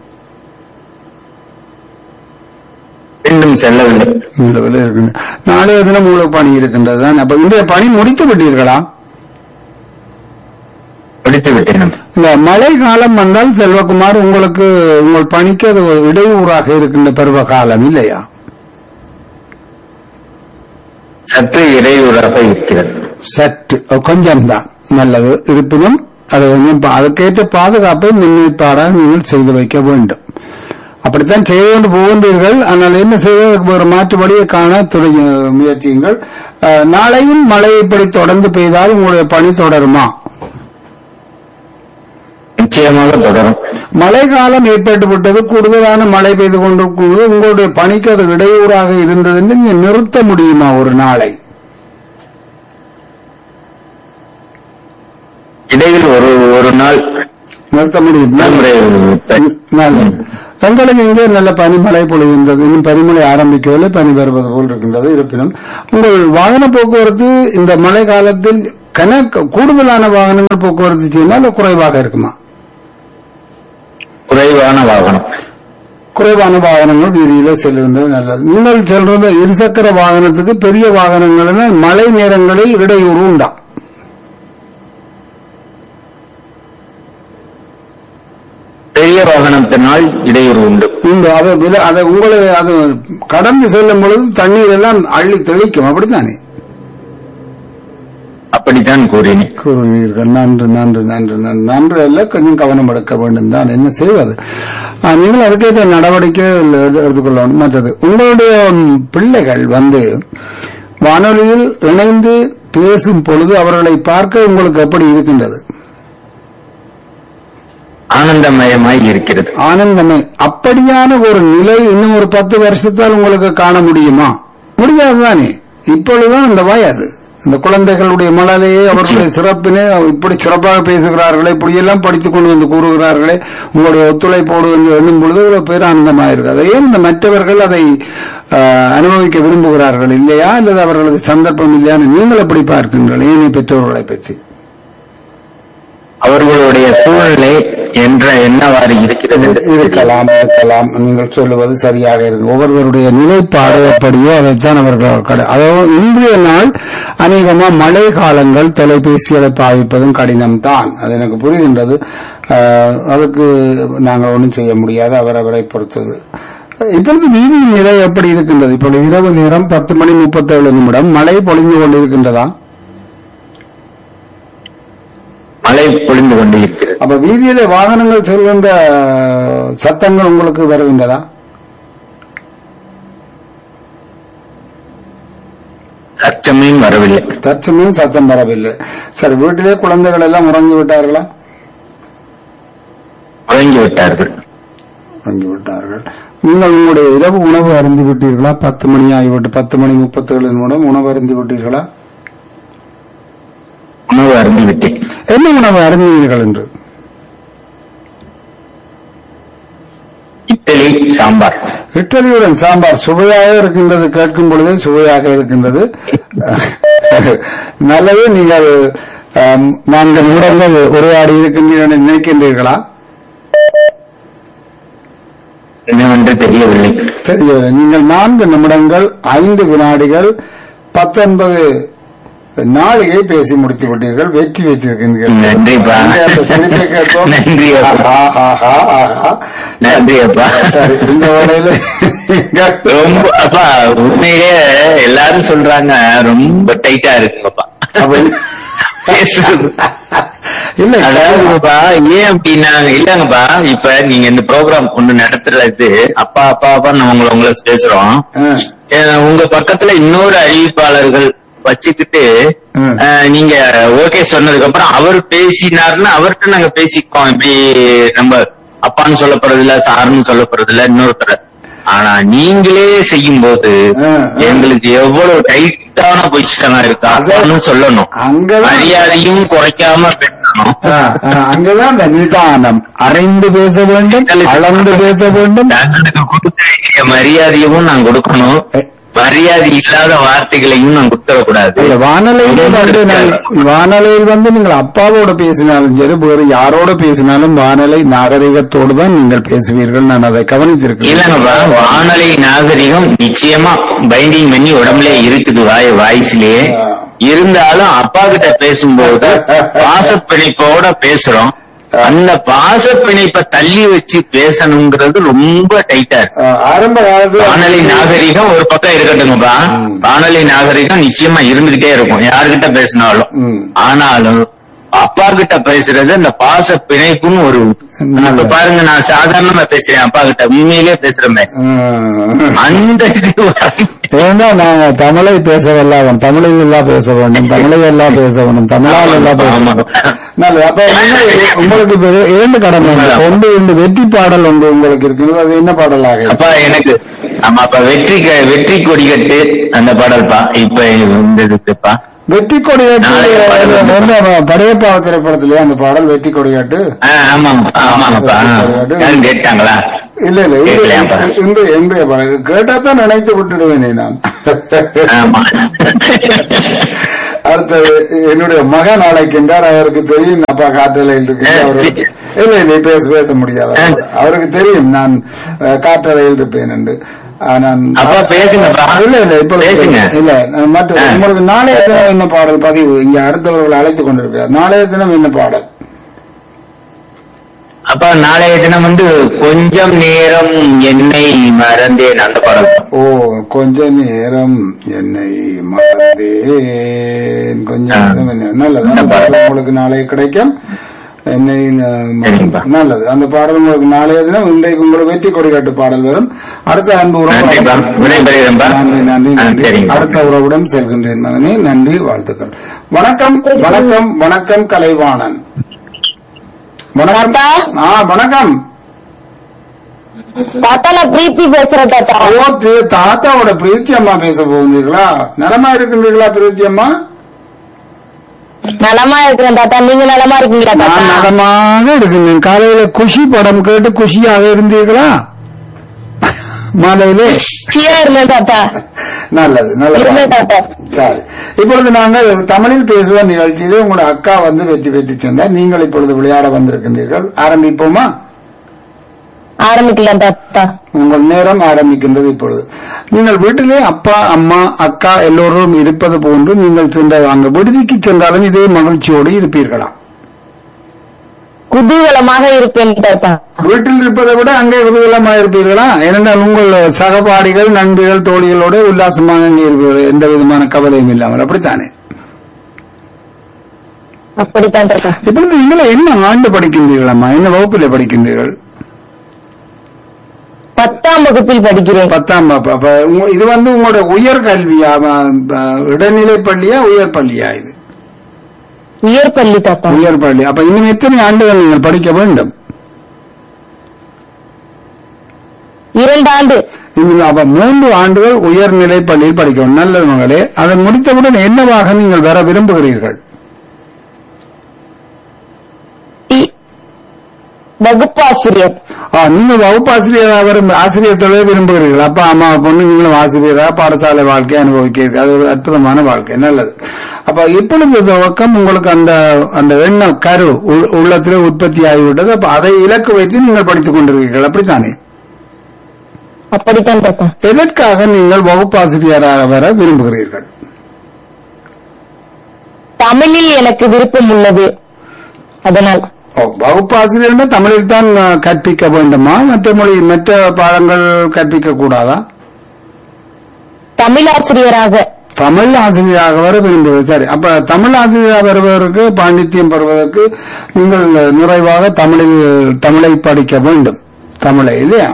மீண்டும் செல்லவில்லை இந்த விலை இருக்கு நாளைய தினம் உங்களுக்கு பணி இருக்கின்றது தான் அப்ப இன்றைய பணி முடித்து விட்டீர்களா படித்து விட்டேன் இந்த மழை காலம் வந்தால் செல்வகுமார் உங்களுக்கு உங்கள் பணிக்கு அது ஒரு இடையூறாக இருக்கின்ற பருவ காலம் இல்லையா சற்று இடையூறாக இருக்கிறது சற்று கொஞ்சம்தான் நல்லது இருப்பினும் அது கொஞ்சம் பா- அதுக்கேற்ற பாதுகாப்பை முன்னேற்பாடாக நீங்கள் செய்து வைக்க வேண்டும் அப்படித்தான் செய்து கொண்டு போகின்றீர்கள் ஆனால் என்ன செய்வதற்கு ஒரு மாற்று வழியை காண தொடங்கி முயற்சியுங்கள் அஹ், நாளையும் மழை இப்படி தொடர்ந்து பெய்தால் உங்களுடைய பணி தொடருமா நிச்சயமாக தொடரும் மழை காலம் ஏற்பட்டு விட்டது கூடுதலான மழை பெய்து கொண்டிருக்கிறது உங்களுடைய பணிக்கு அது இடையூறாக இருந்தது என்று நீங்க நிறுத்த முடியுமா ஒரு நாளை இடையில் ஒரு ஒரு நாள் நிறுத்த முடியும் நன்முறை நல்லது. தங்களுக்கு இங்கே நல்ல பனிமழை பொழிகின்றது இன்னும் பனிமழை ஆரம்பிக்கவில்லை பனி வருவது போல் இருக்கின்றது இருப்பினும் உங்கள் வாகன போக்குவரத்து இந்த மழை காலத்தில் கணக்கு கூடுதலான வாகனங்கள் போக்குவரத்து செய்யலாம் குறைவாக இருக்குமா குறைவான வாகனம் குறைவான வாகனங்கள் வீதியில செல்கின்றது நல்லது நீங்கள் செல்றது இருசக்கர வாகனத்துக்கு பெரிய வாகனங்கள் மழை நேரங்களில் இடையூறு உண்டா பெரிய வாகனத்தினால் இடையூறு உண்டு இந்த அதை வில- அதை உங்களை அது கடந்து செல்லும் பொழுது தண்ணீர் எல்லாம் அள்ளி தெளிக்கும் அப்படித்தானே அப்படித்தான் கூறினேன் கூறுவீர்கள் நன்று நன்று நன்று நன்று நன்று அல்ல கொஞ்சம் கவனம் எடுக்க வேண்டும் தான் என்ன செய்வது ஆ, நீங்கள் அதுக்கேற்ற நடவடிக்கை எடு- எடுத்துக்கொள்ளணும் மற்றது உங்களுடைய ம், பிள்ளைகள் வந்து வானொலியில் இணைந்து பேசும் பொழுது அவர்களை பார்க்க உங்களுக்கு எப்படி இருக்கின்றது ஆனந்தமயமாய் இருக்கிறது ஆனந்தமே அப்படியான ஒரு நிலை இன்னும் ஒரு பத்து வருஷத்தால் உங்களுக்கு காண முடியுமா முடியாதுதானே இப்பொழுதுதான் அந்த வயது இந்த குழந்தைகளுடைய மலரையே அவர்களுடைய சிறப்பினை இப்படி சிறப்பாக பேசுகிறார்களே இப்படி எல்லாம் படித்துக் கொண்டு வந்து கூறுகிறார்களே உங்களுடைய ஒத்துழைப்போடு என்று எண்ணும் பொழுது இவ்வளவு பேரானந்தமாக இருக்கு அதை ஏன் இந்த மற்றவர்கள் அதை ஆஹ், அனுபவிக்க விரும்புகிறார்கள் இல்லையா அல்லது அவர்களுக்கு சந்தர்ப்பம் இல்லையான்னு நீங்கள் எப்படி பார்க்கின்றீர்கள் ஏனைய பெற்றோர்களை பற்றி அவர்களுடைய சூழ்நிலை என்ற என்னவாறு இருக்கிறது என்று தெரியல. இருக்கலாம் இருக்கலாம் நீங்கள் சொல்லுவது சரியாக இருக்கு ஒவ்வொருவருடைய நிலைப்பாடு எப்படியோ அதைத்தான் அவர்கள் கடை- அதாவது இன்றைய நாள் அநேகமா மழை காலங்கள் தொலைபேசிகளை பாவிப்பதும் கடினம் தான் அது எனக்கு புரிகின்றது ஆஹ், அதுக்கு நாங்கள் ஒன்றும் செய்ய முடியாது அவரவரை பொறுத்தது இப்பொழுது வீதியின் நிலை எப்படி இருக்கின்றது இப்பொழுது இரவு நேரம் பத்து மணி முப்பத்தேழு நிமிடம் மழை பொழிந்து கொண்டிருக்கின்றதா மழை பொழிந்து கொண்டு இருக்கிறது அப்ப வீதியிலே வாகனங்கள் செல்கின்ற சத்தங்கள் உங்களுக்கு வருகின்றதா அச்சமையும் வரவில்லை தற்சமயம் சத்தம் வரவில்லை சரி வீட்டிலே குழந்தைகள் எல்லாம் உறங்கி விட்டார்களா உறங்கி விட்டார்கள் உறங்கி விட்டார்கள் நீங்கள் உங்களுடைய இரவு உணவு அருந்தி விட்டீர்களா பத்து மணி ஆகிவிட்டு பத்து மணி முப்பத்தேழு நிமிடம் உணவு அருந்தி விட்டீர்களா உணவு அருந்தி விட்டேன் என்ன உணவு அருந்தினீர்கள் என்று இட்லி சாம்பார் இட்டலியுடன் சாம்பார் சுவையாக இருக்கின்றது கேட்கும் பொழுதே சுவையாக இருக்கின்றது நல்லது நீங்கள் ஆம், நான்கு நிமிடங்கள் உரையாடி இருக்கின்றீர்கள் என்று நினைக்கின்றீர்களா என்னவென்று தெரியவில்லை தெரியவில்லை நீங்கள் நான்கு நிமிடங்கள் ஐந்து வினாடிகள் பத்தொன்பது நாளையே பேசி முடித்து விட்டீர்கள் வெற்றி வைத்திருக்கின்றீர்கள் நன்றிப்பா. அங்கே அந்த சிரிப்பை கேட்போம். நன்றி அப்பா. ஆஹா, ஆஹா, ஆஹா. நன்றி அப்பா சரி, இந்த வேளையில ரொம்ப அப்பா உண்மையிலே எல்லாரும் சொல்றாங்க ரொம்ப டைட்டா இருக்குங்கப்பா அப்ப- பேசுறது. இல்ல அதாவதுப்பா ஏன் அப்படின்னா இல்லங்கப்பா இப்ப நீங்க இந்த ப்ரோக்ராம் ஒண்ணு நடத்துறது அப்பா அப்பா அப்பா நான் உங்களை உங்களை பேசுறோம் ஆ. அஹ் உங்க பக்கத்துல இன்னொரு அறிவிப்பாளர்கள் வச்சுக்கிட்டு ம். அஹ் நீங்க ஓகே சொன்னதுக்கு அப்புறம் அவர் பேசினாருன்னா அவர்கிட்ட நாங்க பேசிக்கோம் இப்படி நம்ம அப்பான்னு சொல்லப்படுறது இல்ல சாருன்னு சொல்லப்படுறது இல்ல இன்னொருத்தர் ஆனா நீங்களே செய்யும் போது ஆ, ஆ. எங்களுக்கு எவ்வளவு டைட்டான பொசிஷனா இருக்கு அதான்னு சொல்லணும் அங்கதான் மரியாதையும் குறைக்காம பேசணும் ஆ, ஆ, அங்கதான் அந்த நிதானம் அரைந்து பேச வேண்டும் அளந்து பேச வேண்டும் தங்களுக்கு கொடுக்க வேண்டிய மரியாதையும் நான் கொடுக்கணும் எ- மரியாதை மரியாதை இல்லாத வார்த்தைகளையும் நான் குத்தரக்கூடாது இல்ல வானொலியில் வந்து நான் வானொலியில் வந்து நீங்கள் அப்பாவோட பேசினாலும் சரி வேறு யாரோட பேசினாலும் வானொலி நாகரிகத்தோடு தான் நீங்கள் பேசுவீர்கள் நான் அதை கவனிச்சிருக்கேன் இல்லங்கப்பா வானொலி நாகரிகம் நிச்சயமா பைண்டிங் பண்ணி உடம்புல இருக்குது வாய் வாய்ஸ்லயே இருந்தாலும் அப்பா கிட்ட பேசும்போது பாசப்பிணைப்போட பேசுறோம் அந்த பாசப்பிணைப்பை தள்ளி வச்சு பேசணுங்கிறது ரொம்ப டைட்டா இருக்கு ஆஹ் ஆரம்ப காலத்துல வானொலி நாகரிகம் ஒரு பக்கம் இருக்கட்டுங்கப்பா வானொலி நாகரிகம் நிச்சயமா இருந்துகிட்டே இருக்கும் யாருகிட்ட பேசினாலும் ம். ஆனாலும் அப்பா கிட்ட பேசுறது அந்த பாச பிணைப்புன்னு ஒரு இப்ப பாருங்க நான் சாதாரணமா பேசுறேன் அப்பா கிட்ட உண்மையிலேயே பேசுறமே ஆஹ் அந்த இது வர- ஏன்னா நாங்க தமிழை பேச வல்லாதோம் தமிழில் எல்லாம் பேச வேண்டும் தமிழை எல்லாம் பேச வேண்டும் தமிழால் எல்லாம் பேச ஆமா. வேண்டும் நல்லது அப்ப என்ன உங்களுக்கு இப்ப இரண்டு கடமை உண்டு. ஒன்று இந்த வெற்றி பாடல் ஒன்று உங்களுக்கு இருக்குது அது என்ன பாடலாக அப்பா எனக்கு ஆமா அப்ப வெற்றி க- வெற்றி கொடிகட்டு அந்த பாடல்பா இப்ப இந்த இதுக்குப்பா வெற்றி கொடியாட்டு நாளைக்கு பாடல் வந்து- வந்து அவன் படையப்பா திரைப்படத்திலே அந்த பாடல் வெற்றி கொடியாட்டு ஆ, ஆமாங்க ஆமாங்கப்பா யாரும் கேட்டாங்களா இல்ல இல்ல கேட்கலையாப்பா. இன்று- இன்று இன்றைய பாடல் கேட்டா தான் நினைத்து விட்டுடுவேனே நான் ஆமா அடுத்தது என்னுடைய மகன் நாளைக்கு என்றார் அவருக்கு தெரியும் அப்பா காற்றலையில் இருக்கு அவரு இல்ல இல்ல பேச பேச முடியாது அவரு. அவருக்கு தெரியும் நான் அஹ், காற்றலையில் இருப்பேன் என்று ஆஹ், நான் அப்பா பேசுங்கப்பா. இல்ல இல்ல இப்ப பேசுங்க. இல்ல நான் மற்ற ஆ. உங்களுக்கு நாளைய தினம் என்ன பாடல் பதிவு இங்க அடுத்தவர்கள் அழைத்துக் கொண்டிருக்கிறார் நாளைய தினம் என்ன பாடல் அப்ப நாளைய தினம் வந்து கொஞ்சம் நேரம் என்னை மறந்தேன் அந்த படம் ஓ கொஞ்ச நேரம் என்னை மறந்தேன் கொஞ்ச ஆ. நேரம் என்ன நல்லது அந்த பாடல் உங்களுக்கு நாளை கிடைக்கும் என்னை நான் மறந்தேன். சரிங்கப்பா. நல்லது அந்த பாடல் உங்களுக்கு நாளைய தினம் இன்றைக்கு உங்களுக்கு வெற்றி கொடிகாட்டு பாடல் வரும் அடுத்த அன்பு உறவு நன்றிப்பா. விடைபெறுகிறேன்ப்பா. நன்றி நன்றி ஆ, நன்றி சரிங்கப்பா. அடுத்த உறவுடன் செல்கின்றேன் மகனே நன்றி வாழ்த்துக்கள் வணக்கம் வணக்கம் வணக்கம் கலைவாணன் வணக்கம் தாத்தா? ஆ வணக்கம் தாத்தா நான் பிரீத்தி பேசுறேன் தாத்தா ஓ தி- தாத்தாவோட பிரீத்தி அம்மா பேச போகிறீர்களா நலமா இருக்கின்றீர்களா பிரீத்தி அம்மா நலமா இருக்கிறேன் தாத்தா நீங்க நலமா இருக்கீங்களா நான் தாத்தா நலமாக இருக்கின்றேன் காலையில குஷி படம் கேட்டு குஷியாக இருந்தீர்களா மாலையிலே கீழே இருந்தேன் தாத்தா நல்லது நல்லது இருந்தேன் தாத்தா சரி இப்பொழுது நாங்கள் தமிழில் பேசுவ நிகழ்ச்சியிலே உங்களோட அக்கா வந்து வெற்றி பெற்று சென்றார் நீங்கள் இப்பொழுது விளையாட வந்திருக்கின்றீர்கள் ஆரம்பிப்போமா ஆரம்பிக்கலாம் தாத்தா உங்கள் நேரம் ஆரம்பிக்கின்றது இப்பொழுது நீங்கள் வீட்டிலே அப்பா அம்மா அக்கா எல்லோரும் இருப்பது போன்று நீங்கள் சென்ற அங்க விடுதிக்கு சென்றாலும் இதே மகிழ்ச்சியோடு இருப்பீர்களா குதூகலமாக இருப்பேன் தாத்தா வீட்டில் இருப்பதை விட அங்கே குதூகலமாக இருப்பீர்களா ஏனென்றால் உங்கள் சகபாடிகள் நண்பர்கள் தோழிகளோடு உல்லாசமாக அங்கே இருப்பீர்கள் எந்த விதமான கவலையும் இல்லாமல் அப்படித்தானே அப்படித்தான் தாத்தா இப்பொழுது நீங்கள் என்ன ஆண்டு படிக்கின்றீர்களம்மா என்ன வகுப்பில் படிக்கின்றீர்கள் பத்தாம் வகுப்பில் படிக்கிறேன் பத்தாம் வகுப்பு அப்ப உங்க- இது வந்து உங்களோட உயர் கல்வியா ம, இடைநிலை பள்ளியா உயர் பள்ளியா இது உயர்பள்ளி தாத்தா உயர் பள்ளி அப்ப இன்னும் எத்தனை ஆண்டுகள் நீங்கள் படிக்க வேண்டும் இரண்டு ஆண்டு இன்னும் அப்ப மூன்று ஆண்டுகள் உயர்நிலை பள்ளியில் படிக்கணும் நல்ல மகளே அதை முடித்தவுடன் என்னவாக நீங்கள் வர விரும்புகிறீர்கள் டி- வகுப்பாசிரியர் ஆ, நீங்க வகுப்பாசிரியராக விரும்ப ஆசிரியர் தொழிலை விரும்புகிறீர்கள் அப்பா அம்மா பொண்ணு நீங்களும் ஆசிரியராக பாடசாலை வாழ்க்கை அனுபவிக்கிறீர்கள் அது ஒரு அற்புதமான வாழ்க்கை நல்லது அப்ப இப்பொழுது துவக்கம் உங்களுக்கு அந்த அந்த எண்ணம் கரு உள்- உள்ளத்திலே உற்பத்தி ஆகிவிட்டது அப்ப அதை இலக்கு வைத்து நீங்கள் படித்துக் கொண்டிருக்கிறீர்கள் அப்படித்தானே அப்படித்தான் தாத்தா எதற்காக நீங்கள் வகுப்பாசிரியராக வர விரும்புகிறீர்கள் தமிழில் எனக்கு விருப்பம் உள்ளது அதனால் ஓ, வகுப்பாசிரியர் தமிழில் தான் அஹ், கற்பிக்க வேண்டுமா மற்ற மொழி மற்ற பாடங்கள் கற்பிக்க கூடாதா தமிழ் ஆசிரியராக தமிழ் ஆசிரியராக வர விரும்புவது சரி அப்ப தமிழ் ஆசிரியராக வருவதற்கு பாண்டித்யம் பெறுவதற்கு நீங்கள் நிறைவாக தமிழில் தமிழை படிக்க வேண்டும் தமிழை இல்லையா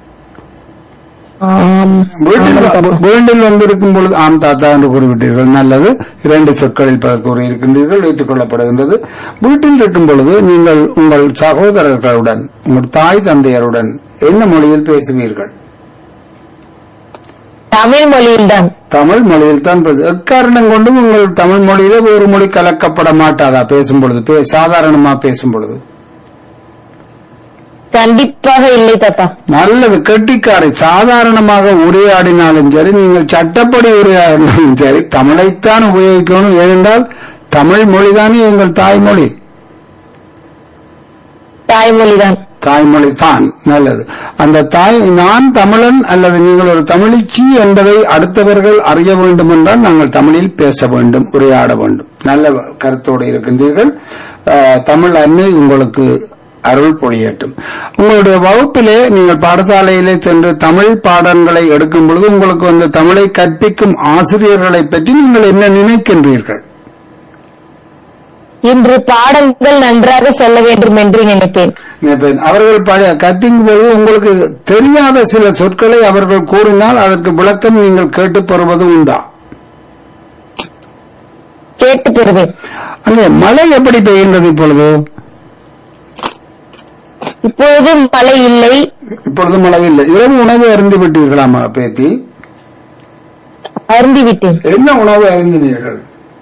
ஆம். வீட்டில் ஆமாம் தாத்தா. வீட்டில் வந்திருக்கும் பொழுது ஆம் தாத்தா என்று கூறிவிட்டீர்கள் நல்லது இரண்டு சொற்களில் பல கூறியிருக்கின்றீர்கள் ஏற்றுக் கொள்ளப்படுகின்றது வீட்டில் இருக்கும் பொழுது நீங்கள் உங்கள் சகோதரர்களுடன் உங்கள் தாய் தந்தையருடன் என்ன மொழியில் பேசுவீர்கள் தமிழ் மொழியில்தான் தமிழ் மொழியில் தான் பேசு எக்காரணம் கொண்டும் உங்கள் தமிழ் மொழியில ஒரு மொழி கலக்கப்பட மாட்டாதா பேசும் பொழுது பே- சாதாரணமா பேசும் பொழுது கண்டிப்பாக இல்லை தாத்தா நல்லது கெட்டிக்காரை சாதாரணமாக உரையாடினாலும் சரி நீங்கள் சட்டப்படி உரையாடினாலும் சரி தமிழைத்தான் உபயோகிக்கணும் ஏனென்றால் தமிழ் மொழிதானே எங்கள் தாய்மொழி தாய்மொழிதான் தாய்மொழி தான் நல்லது அந்த தாய் நான் தமிழன் அல்லது நீங்கள் ஒரு தமிழிச்சி என்பதை அடுத்தவர்கள் அறிய வேண்டும் என்றால் நாங்கள் தமிழில் பேச வேண்டும் உரையாட வேண்டும் நல்ல கருத்தோடு இருக்கின்றீர்கள் அஹ், தமிழ் அன்னை உங்களுக்கு அருள் பொழியட்டும் உங்களுடைய வகுப்பிலே நீங்கள் பாடசாலையிலே சென்று தமிழ் பாடங்களை எடுக்கும் பொழுது உங்களுக்கு அந்த தமிழை கற்பிக்கும் ஆசிரியர்களை பற்றி நீங்கள் என்ன நினைக்கின்றீர்கள் இன்று பாடல்கள் நன்றாக சொல்ல வேண்டும் என்று நினைப்பேன் நினைப்பேன். அவர்கள் பழைய கற்பிக்கும் பொழுது உங்களுக்கு தெரியாத சில சொற்களை அவர்கள் கூறினால் அதற்கு விளக்கம் நீங்கள் கேட்டு பெறுவது உண்டா கேட்டு பெறுவேன் அங்கே மழை எப்படி பெய்கின்றது இப்பொழுது இப்பொழுது மழை இல்லை இப்பொழுது மழை இல்லை இரவு உணவு அருந்து விட்டீர்களாமா பேத்தி அருந்திவிட்டேன் என்ன உணவு அருந்தினீர்கள்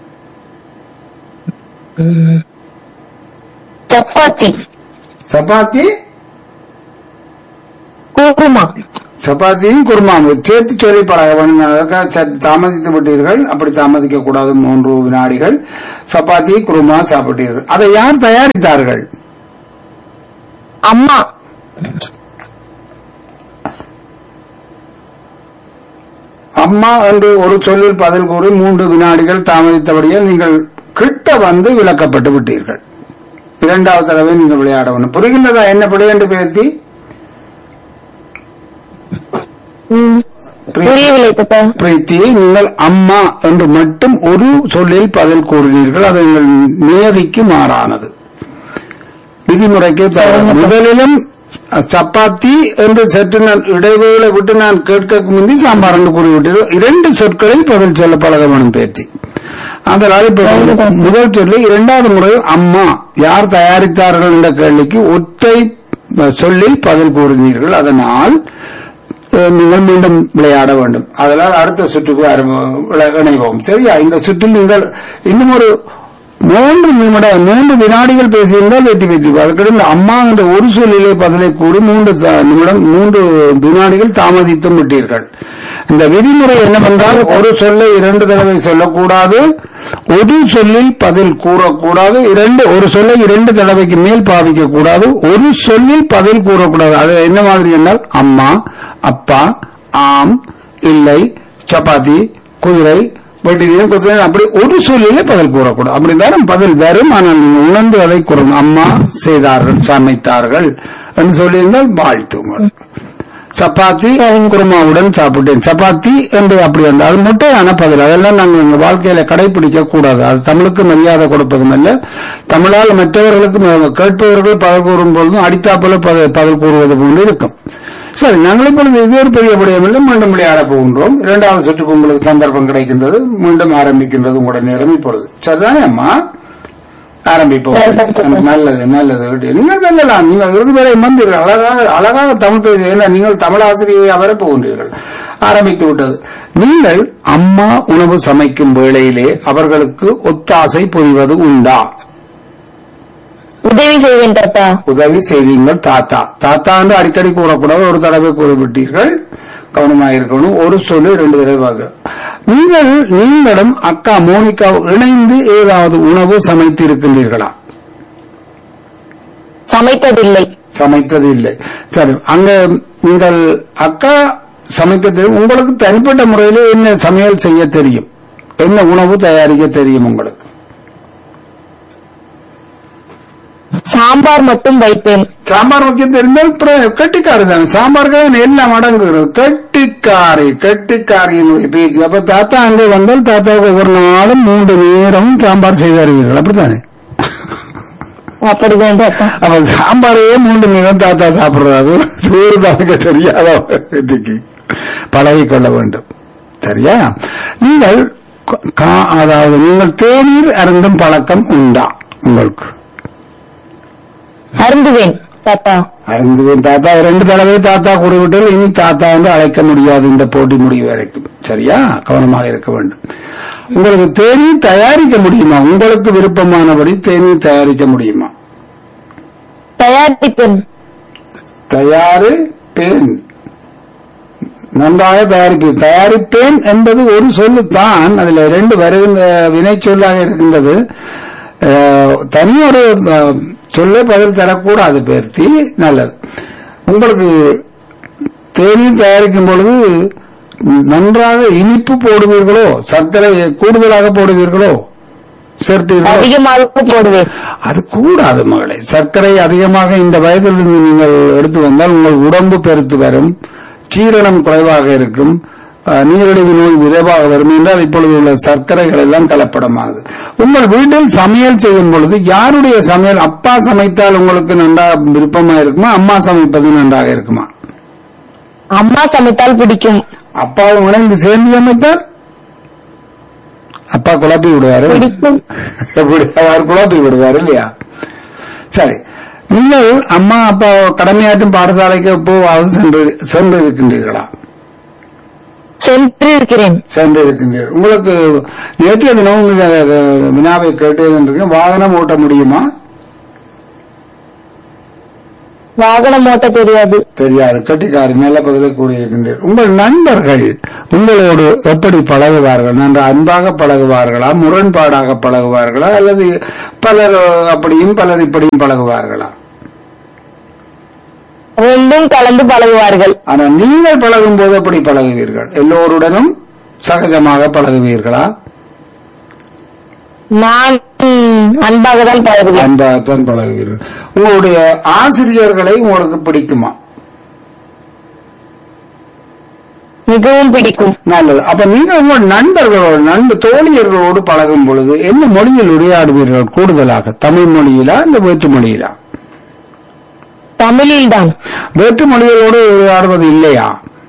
சப்பாத்தி சப்பாத்தி குருமா சப்பாத்தியும் குருமாவும் சேர்த்து சொல்லி பழக வேண்டும் அதற்காக சற்று தாமதித்து விட்டீர்கள் அப்படி தாமதிக்க கூடாது மூன்று வினாடிகள் சப்பாத்தி குருமா சாப்பிட்டீர்கள் அதை யார் தயாரித்தார்கள் அம்மா அம்மா என்று ஒரு சொல்லில் பதில் கூறி மூன்று வினாடிகள் தாமதித்தபடியால் நீங்கள் கிட்ட வந்து விளக்கப்பட்டு விட்டீர்கள் இரண்டாவது தடவை நீங்கள் விளையாட வேண்டும் புரிகின்றதா என்ன பிழை என்று பேர்த்தி ம், புரியவில்லை தாத்தா பிரீத்தி நீங்கள் அம்மா என்று மட்டும் ஒரு சொல்லில் பதில் கூறினீர்கள் அது எங்கள் நியதிக்கு மாறானது விதிமுறைக்கு தவறு. முதலிலும் அஹ், சப்பாத்தி என்று சற்று நான் இடைவேளை விட்டு நான் கேட்க முந்தி சாம்பார் என்று கூறிவிட்டீர்கள் இரண்டு சொற்களில் பதில் சொல்ல பழக வேணும் பேத்தி அதனால் இப்ப முதல் சொல்லி இரண்டாவது முறை அம்மா யார் தயாரித்தார்கள் என்ற கேள்விக்கு ஒற்றை அஹ், சொல்லில் பதில் கூறினீர்கள் அதனால் அஹ், நீங்கள் மீண்டும் விளையாட வேண்டும் அதனால் அடுத்த சுற்றுக்கு ஆரம்ப- விளை- இணைவோம் சரியா இந்த சுற்றில் நீங்கள் இன்னும் ஒரு மூன்று நிமிட மூன்று வினாடிகள் பேசியிருந்தால் வெற்றி பெற்றி அதுக்கிடையில் இந்த அம்மா என்ற ஒரு சொல்லிலே பதிலை கூறி மூன்று த- நிமிடம் மூன்று வினாடிகள் தாமதித்தும் விட்டீர்கள் இந்த விதிமுறை என்னவென்றால் ஒரு சொல்லை இரண்டு தடவை சொல்லக்கூடாது ஒரு சொல்லில் பதில் கூறக்கூடாது இரண்டு ஒரு சொல்லை இரண்டு தடவைக்கு மேல் பாவிக்க கூடாது ஒரு சொல்லில் பதில் கூறக்கூடாது அது என்ன மாதிரி என்றால் அம்மா அப்பா ஆம் இல்லை சப்பாத்தி குதிரை வெட்டினீங்க குதிரை அப்படி ஒரு சொல்லிலே பதில் கூறக்கூடாது அப்படி வரும் பதில் வரும் ஆனால் நீங்கள் உணர்ந்து அதை கூறணும் அம்மா செய்தார்கள் சமைத்தார்கள் என்று சொல்லியிருந்தால் வாழ்த்துங்கள் சப்பாத்தி குருமாவுடன் சாப்பிட்டேன் சப்பாத்தி என்று அப்படி வந்தது அது முட்டையான பதில் அதெல்லாம் நாங்கள் எங்கள் வாழ்க்கையில கடைபிடிக்க கூடாது அது தமிழுக்கு மரியாதை கொடுப்பதும் அல்ல தமிழால் மற்றவர்களுக்கு ம- கேட்பவர்கள் பதில் கூறும் பொழுதும் அடித்தாப்புல பத- பதில் கூறுவது போன்று இருக்கும் சரி நாங்கள் இப்பொழுது இது ஒரு பெரிய விடயமில்லை மீண்டும் விளையாட போகின்றோம் இரண்டாவது சுற்றுக்கு உங்களுக்கு சந்தர்ப்பம் கிடைக்கின்றது மீண்டும் ஆரம்பிக்கின்றது உங்களுடைய நேரம் இப்பொழுது சரிதானே அம்மா ஆரம்பிப்போம் நல்லது நல்லது விட்டு. நீங்கள் வெல்லலாம் நீங்கள் இறுதி வரை வந்தீர்கள் அழகாக அழகாக தமிழ் பேச ஏன்னா நீங்கள் தமிழ் ஆசிரியரை வர போகின்றீர்கள் ஆரம்பித்து விட்டது நீங்கள் அம்மா உணவு சமைக்கும் வேளையிலே அவர்களுக்கு ஒத்தாசை புரிவது உண்டா உதவி செய்வேன் தாத்தா உதவி செய்வீங்கள் தாத்தா தாத்தா என்று அடிக்கடி கூறக்கூடாது ஒரு தடவை கூறிவிட்டீர்கள் கவனமாக இருக்கணும் ஒரு சொல்லு ரெண்டு தடவை நீங்கள் நீங்களும் அக்கா மோனிகா இணைந்து ஏதாவது உணவு சமைத்து இருக்கின்றீர்களா சமைத்ததில்லை சமைத்தது இல்லை சரி அங்க நீங்கள் அக்கா சமைக்க தெரியும் உங்களுக்கு தனிப்பட்ட முறையில் என்ன சமையல் செய்ய தெரியும் என்ன உணவு தயாரிக்க தெரியும் உங்களுக்கு சாம்பார் மட்டும் வைப்பேன் சாம்பார் வைக்க தெரிந்தால் பிர- கெட்டிக்காரி தானே சாம்பாருக்கு எல்லாம் அடங்குகிறது கெட்டிக்காரி கெட்டிக்காரியினுடைய பேச்சு அப்ப தாத்தா அங்கே வந்தால் தாத்தாவுக்கு ஒவ்வொரு நாளும் மூன்று நேரமும் சாம்பார் செய்து தருவீர்கள் அப்படித்தானே அப்படிதான் தாத்தா அப்ப சாம்பாரையே மூன்று நேரம் தாத்தா சாப்பிடுறாரு சோறு தாக்க தெரியாத இன்னைக்கு பழகிக் கொள்ள வேண்டும் சரியா நீங்கள் க- கா- அதாவது நீங்கள் தேநீர் அருந்தும் பழக்கம் உண்டா உங்களுக்கு அருந்துவேன் தாத்தா அருந்துவேன் தாத்தா ரெண்டு தடவை தாத்தா கூறிவிட்டால் இனி தாத்தா என்று அழைக்க முடியாது இந்த போட்டி முடிவு வரைக்கும் சரியா கவனமாக இருக்க வேண்டும் உங்களுக்கு தேநீர் தயாரிக்க முடியுமா உங்களுக்கு விருப்பமானபடி தேநீர் தயாரிக்க முடியுமா தயாரிப்பேன் தயாரிப்பேன் நன்றாக தயாரிப்பேன் தயாரிப்பேன் என்பது ஒரு சொல்லு தான் அதுல ரெண்டு வருகின்ற வினை சொல்லாக இருக்கின்றது அஹ், தனி ஒரு அஹ், சொல்லே பதில் தரக்கூடாது பேர்த்தி நல்லது உங்களுக்கு தேநீர் தயாரிக்கும் பொழுது நன்றாக இனிப்பு போடுவீர்களோ சர்க்கரை கூடுதலாக போடுவீர்களோ சேர்ப்பீர்களோ அதிகமாக போடுவேன் அது கூடாது மகளே சர்க்கரை அதிகமாக இந்த வயதிலிருந்து நீங்கள் எடுத்து வந்தால் உங்கள் உடம்பு பெருத்து வரும் சீரணம் குறைவாக இருக்கும் அஹ், நீரிழிவு நோய் விரைவாக வரும் என்றால் இப்பொழுது உள்ள சர்க்கரைகள் எல்லாம் கலப்படமாகுது உங்கள் வீட்டில் சமையல் செய்யும் பொழுது யாருடைய சமையல் அப்பா சமைத்தால் உங்களுக்கு நன்றாக விருப்பமா இருக்குமா அம்மா சமைப்பது நன்றாக இருக்குமா அம்மா சமைத்தால் பிடிக்கும் அப்பாவும் இணைந்து சேர்ந்து சமைத்தால் அப்பா குழப்பி விடுவாரு பிடிக்கும் எப்படி அவர் குழப்பி விடுவார் இல்லையா சரி நீங்கள் அம்மா அப்பா கடமையாற்றும் பாடசாலைக்கு போவாவது சென்று சென்று இருக்கின்றீர்களா சென்று இருக்கிறேன் சென்று இருக்கின்றீர்கள் உங்களுக்கு நேற்றைய தினம் இந்த அஹ், வினாவை கேட்டது வாகனம் ஓட்ட முடியுமா வாகனம் ஓட்ட தெரியாது தெரியாது கட்டிக்காரி நல்ல பதிலை கூறியிருக்கின்றீர்கள் உங்கள் நண்பர்கள் உங்களோடு எப்படி பழகுவார்கள் நன்ற அன்பாக பழகுவார்களா முரண்பாடாக பழகுவார்களா அல்லது பலர் அப்படியும் பலர் இப்படியும் பழகுவார்களா ரெண்டும் கலந்து பழகுவார்கள் ஆனா நீங்கள் பழகும் போது எப்படி பழகுவீர்கள் எல்லோருடனும் சகஜமாக பழகுவீர்களா நான் ம், அன்பாக தான் பழகுவேன் அன்பாகத்தான் பழகுவீர்கள் உங்களுடைய ஆசிரியர்களை உங்களுக்கு பிடிக்குமா மிகவும் பிடிக்கும் நல்லது அப்ப நீங்க உங்கள் நண்பர்களோடு நண்பர் தோழியர்களோடு பழகும் பொழுது என்ன மொழியில் உரையாடுவீர்கள் கூடுதலாக தமிழ் மொழியிலா இல்ல வேற்று மொழியிலா தமிழில் தான் வேற்று மொழிகளோடு உரையாடுவது இல்லையா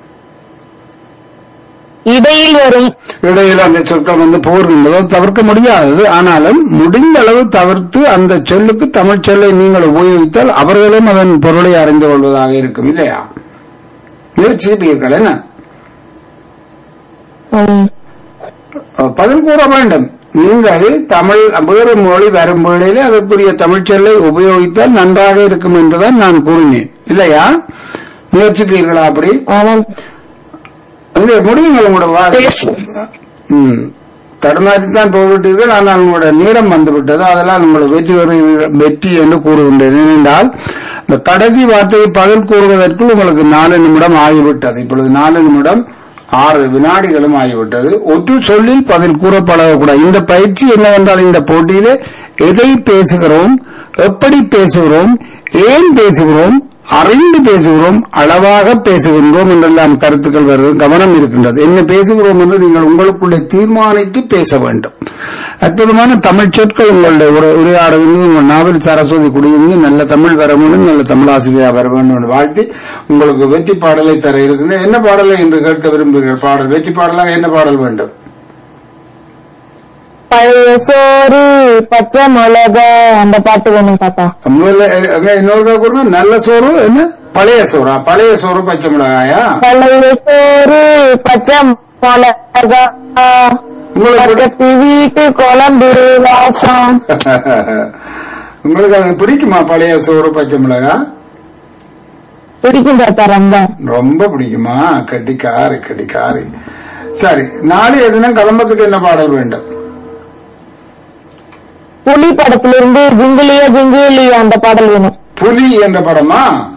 இடையில் வரும் இடையில் அந்த சொற்கள் வந்து போர்கின்றதோ தவிர்க்க முடியாதது ஆனாலும் முடிந்த அளவு தவிர்த்து அந்த சொல்லுக்கு தமிழ் சொல்லை நீங்கள் உபயோகித்தால் அவர்களும் அதன் பொருளை அறிந்து கொள்வதாக இருக்கும் இல்லையா முயற்சிப்பீர்கள் என்ன ம், அஹ் பதில் கூற வேண்டும் நீங்கள் தமிழ் வேறு மொழி வரும் வேளையிலே அதற்குரிய தமிழ் சொல்லை உபயோகித்தால் நன்றாக இருக்கும் என்றுதான் நான் கூறினேன் இல்லையா முயற்சிப்பீர்களா அப்படி ஆனால் அங்கே முடியுங்கள் உங்களோட வாசி ம். தடுமாறித்தான் போய்விட்டீர்கள் ஆனால் உங்களோட நேரம் வந்துவிட்டது அதெல்லாம் உங்களை வெற்றி வருவீர்கள் வெற்றி என்று கூறுகின்றேன் ஏனென்றால் இந்த கடைசி வார்த்தையை பதில் கூறுவதற்குள் உங்களுக்கு நாலு நிமிடம் ஆகிவிட்டது இப்பொழுது நாலு நிமிடம் ஆறு வினாடிகளும் ஆகிவிட்டது ஒற்று சொல்லில் பதில் கூற பழகக்கூடாது இந்த பயிற்சி என்னவென்றால் இந்த போட்டியிலே எதை பேசுகிறோம் எப்படி பேசுகிறோம் ஏன் பேசுகிறோம் அறிந்து பேசுகிறோம் அளவாக பேசுகின்றோம் என்றெல்லாம் கருத்துக்கள் வருவது கவனம் இருக்கின்றது என்ன பேசுகிறோம் என்று நீங்கள் உங்களுக்குள்ளே தீர்மானித்து பேச வேண்டும் அற்புதமான தமிழ் சொற்கள் உங்களுடைய உரை- உரையாட வேண்டும் உங்கள் நாவல் சரஸ்வதி குடியிருந்து நல்ல தமிழ் வர வேண்டும் நல்ல தமிழாசிரியர் வர வேண்டும் என்று வாழ்த்தி உங்களுக்கு வெற்றி பாடலை தர இருக்கின்ற என்ன பாடலை என்று கேட்க விரும்புகிறீர்கள் பாடல் வெற்றி பாடலாக என்ன பாடல் வேண்டும் பழைய சோறு பச்சை மிளகா அந்த பாட்டு வேணும் தாத்தா முதல்ல எ- இன்னொரு கூறுங்க நல்ல சோறு என்ன பழைய சோறா பழைய சோறு பச்சை மிளகாயா பழைய சோறு பச்சை மிளகா உங்களுக்கு பக்கத்து வீட்டு குழம்பு வாசம் உங்களுக்கு அது பிடிக்குமா பழைய சோறு பச்சை மிளகா பிடிக்கும் தாத்தா ரொம்ப ரொம்ப பிடிக்குமா கட்டிக்காரி கட்டிக்காரி சரி நாளைய தினம் கிளம்பத்துக்கு என்ன பாடல் வேண்டும் புலி படத்திலிருந்து ஜிங்கிலியா ஜிங்கிலியா அந்த பாடல் வேணும் புலி என்ற படமா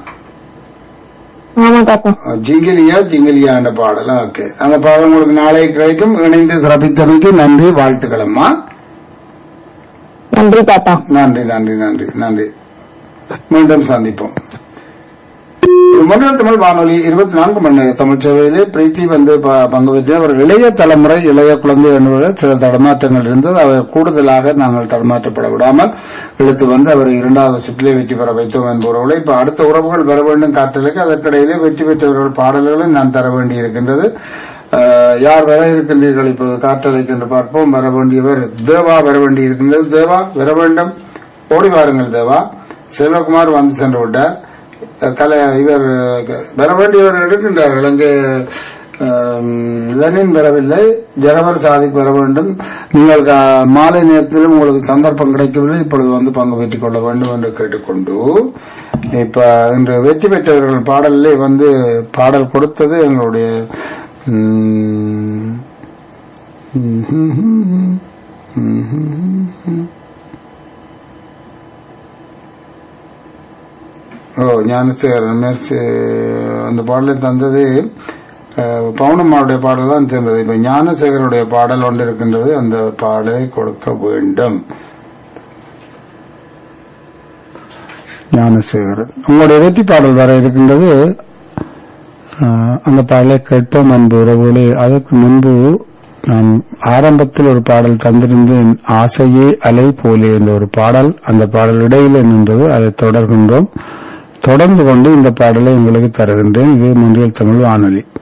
ஆமா தாத்தா ஜிங்கிலியா ஜிங்கிலியா என்ற பாடல் ஓகே அந்த பாடல் உங்களுக்கு நாளை கிடைக்கும் இணைந்து சிறப்பித்தமைக்கு நன்றி வாழ்த்துக்களம்மா நன்றி தாத்தா நன்றி நன்றி நன்றி நன்றி மீண்டும் சந்திப்போம் முதல் தமிழ் வானொலி இருபத்தி நான்கு மணி நேர தமிழ் சேவையிலே பிரீத்தி வந்து ப- பங்கு பெற்று அவர் இளைய தலைமுறை இளைய குழந்தை என்பவர் சில தடமாற்றங்கள் இருந்தது அவர் கூடுதலாக நாங்கள் தடமாற்றப்பட விடாமல் இழுத்து வந்து அவர் இரண்டாவது சுற்றிலே வெற்றி பெற வைத்தோம் என்பவர்களை இப்ப அடுத்த உறவுகள் வர வேண்டும் காற்றலுக்கு அதற்கிடையிலே வெற்றி பெற்றவர்கள் பாடல்களை நான் தர வேண்டி இருக்கின்றது அஹ், யார் வர இருக்கின்றீர்கள் இப்போது காற்றலைக்கு என்று பார்ப்போம் வர வேண்டியவர் தேவா வர வேண்டி இருக்கின்றது தேவா வர வேண்டும் ஓடி வாருங்கள் தேவா செல்வகுமார் வந்து சென்று விட்டார் கலை இவர் வர வேண்டியவர் இருக்கின்றார்கள் அங்கே ஆம், லெனின் வரவில்லை ஜனவர் சாதிக்கு வர வேண்டும் நீங்கள் கா- மாலை நேரத்திலும் உங்களுக்கு சந்தர்ப்பம் கிடைக்கவில்லை இப்பொழுது வந்து பங்கு பெற்றுக் கொள்ள வேண்டும் என்று கேட்டுக்கொண்டு இப்ப இன்று வெற்றி பெற்றவர்கள் பாடலிலே வந்து பாடல் கொடுத்தது எங்களுடைய ம், ஓ ஞானசேகரன் மேற்சி அந்த பாடலை தந்தது அஹ், பவுனம்மாவுடைய பாடல் தான் சேர்ந்தது இப்ப ஞானசேகருடைய பாடல் ஒன்று இருக்கின்றது அந்த பாடலை கொடுக்க வேண்டும் ஞானசேகரன் உங்களுடைய வெற்றி பாடல் வர இருக்கின்றது அஹ், அந்த பாடலை கேட்போம் அன்பு உறவுகளே அதற்கு முன்பு நான் ஆரம்பத்தில் ஒரு பாடல் தந்திருந்தேன் ஆசையே அலை போலே என்ற ஒரு பாடல் அந்த பாடல் இடையிலே நின்றது அதை தொடர்கின்றோம் தொடர்ந்து கொண்டு இந்த பாடலை உங்களுக்கு தருகின்றேன் இது முன்றியல் தமிழ் வானொலி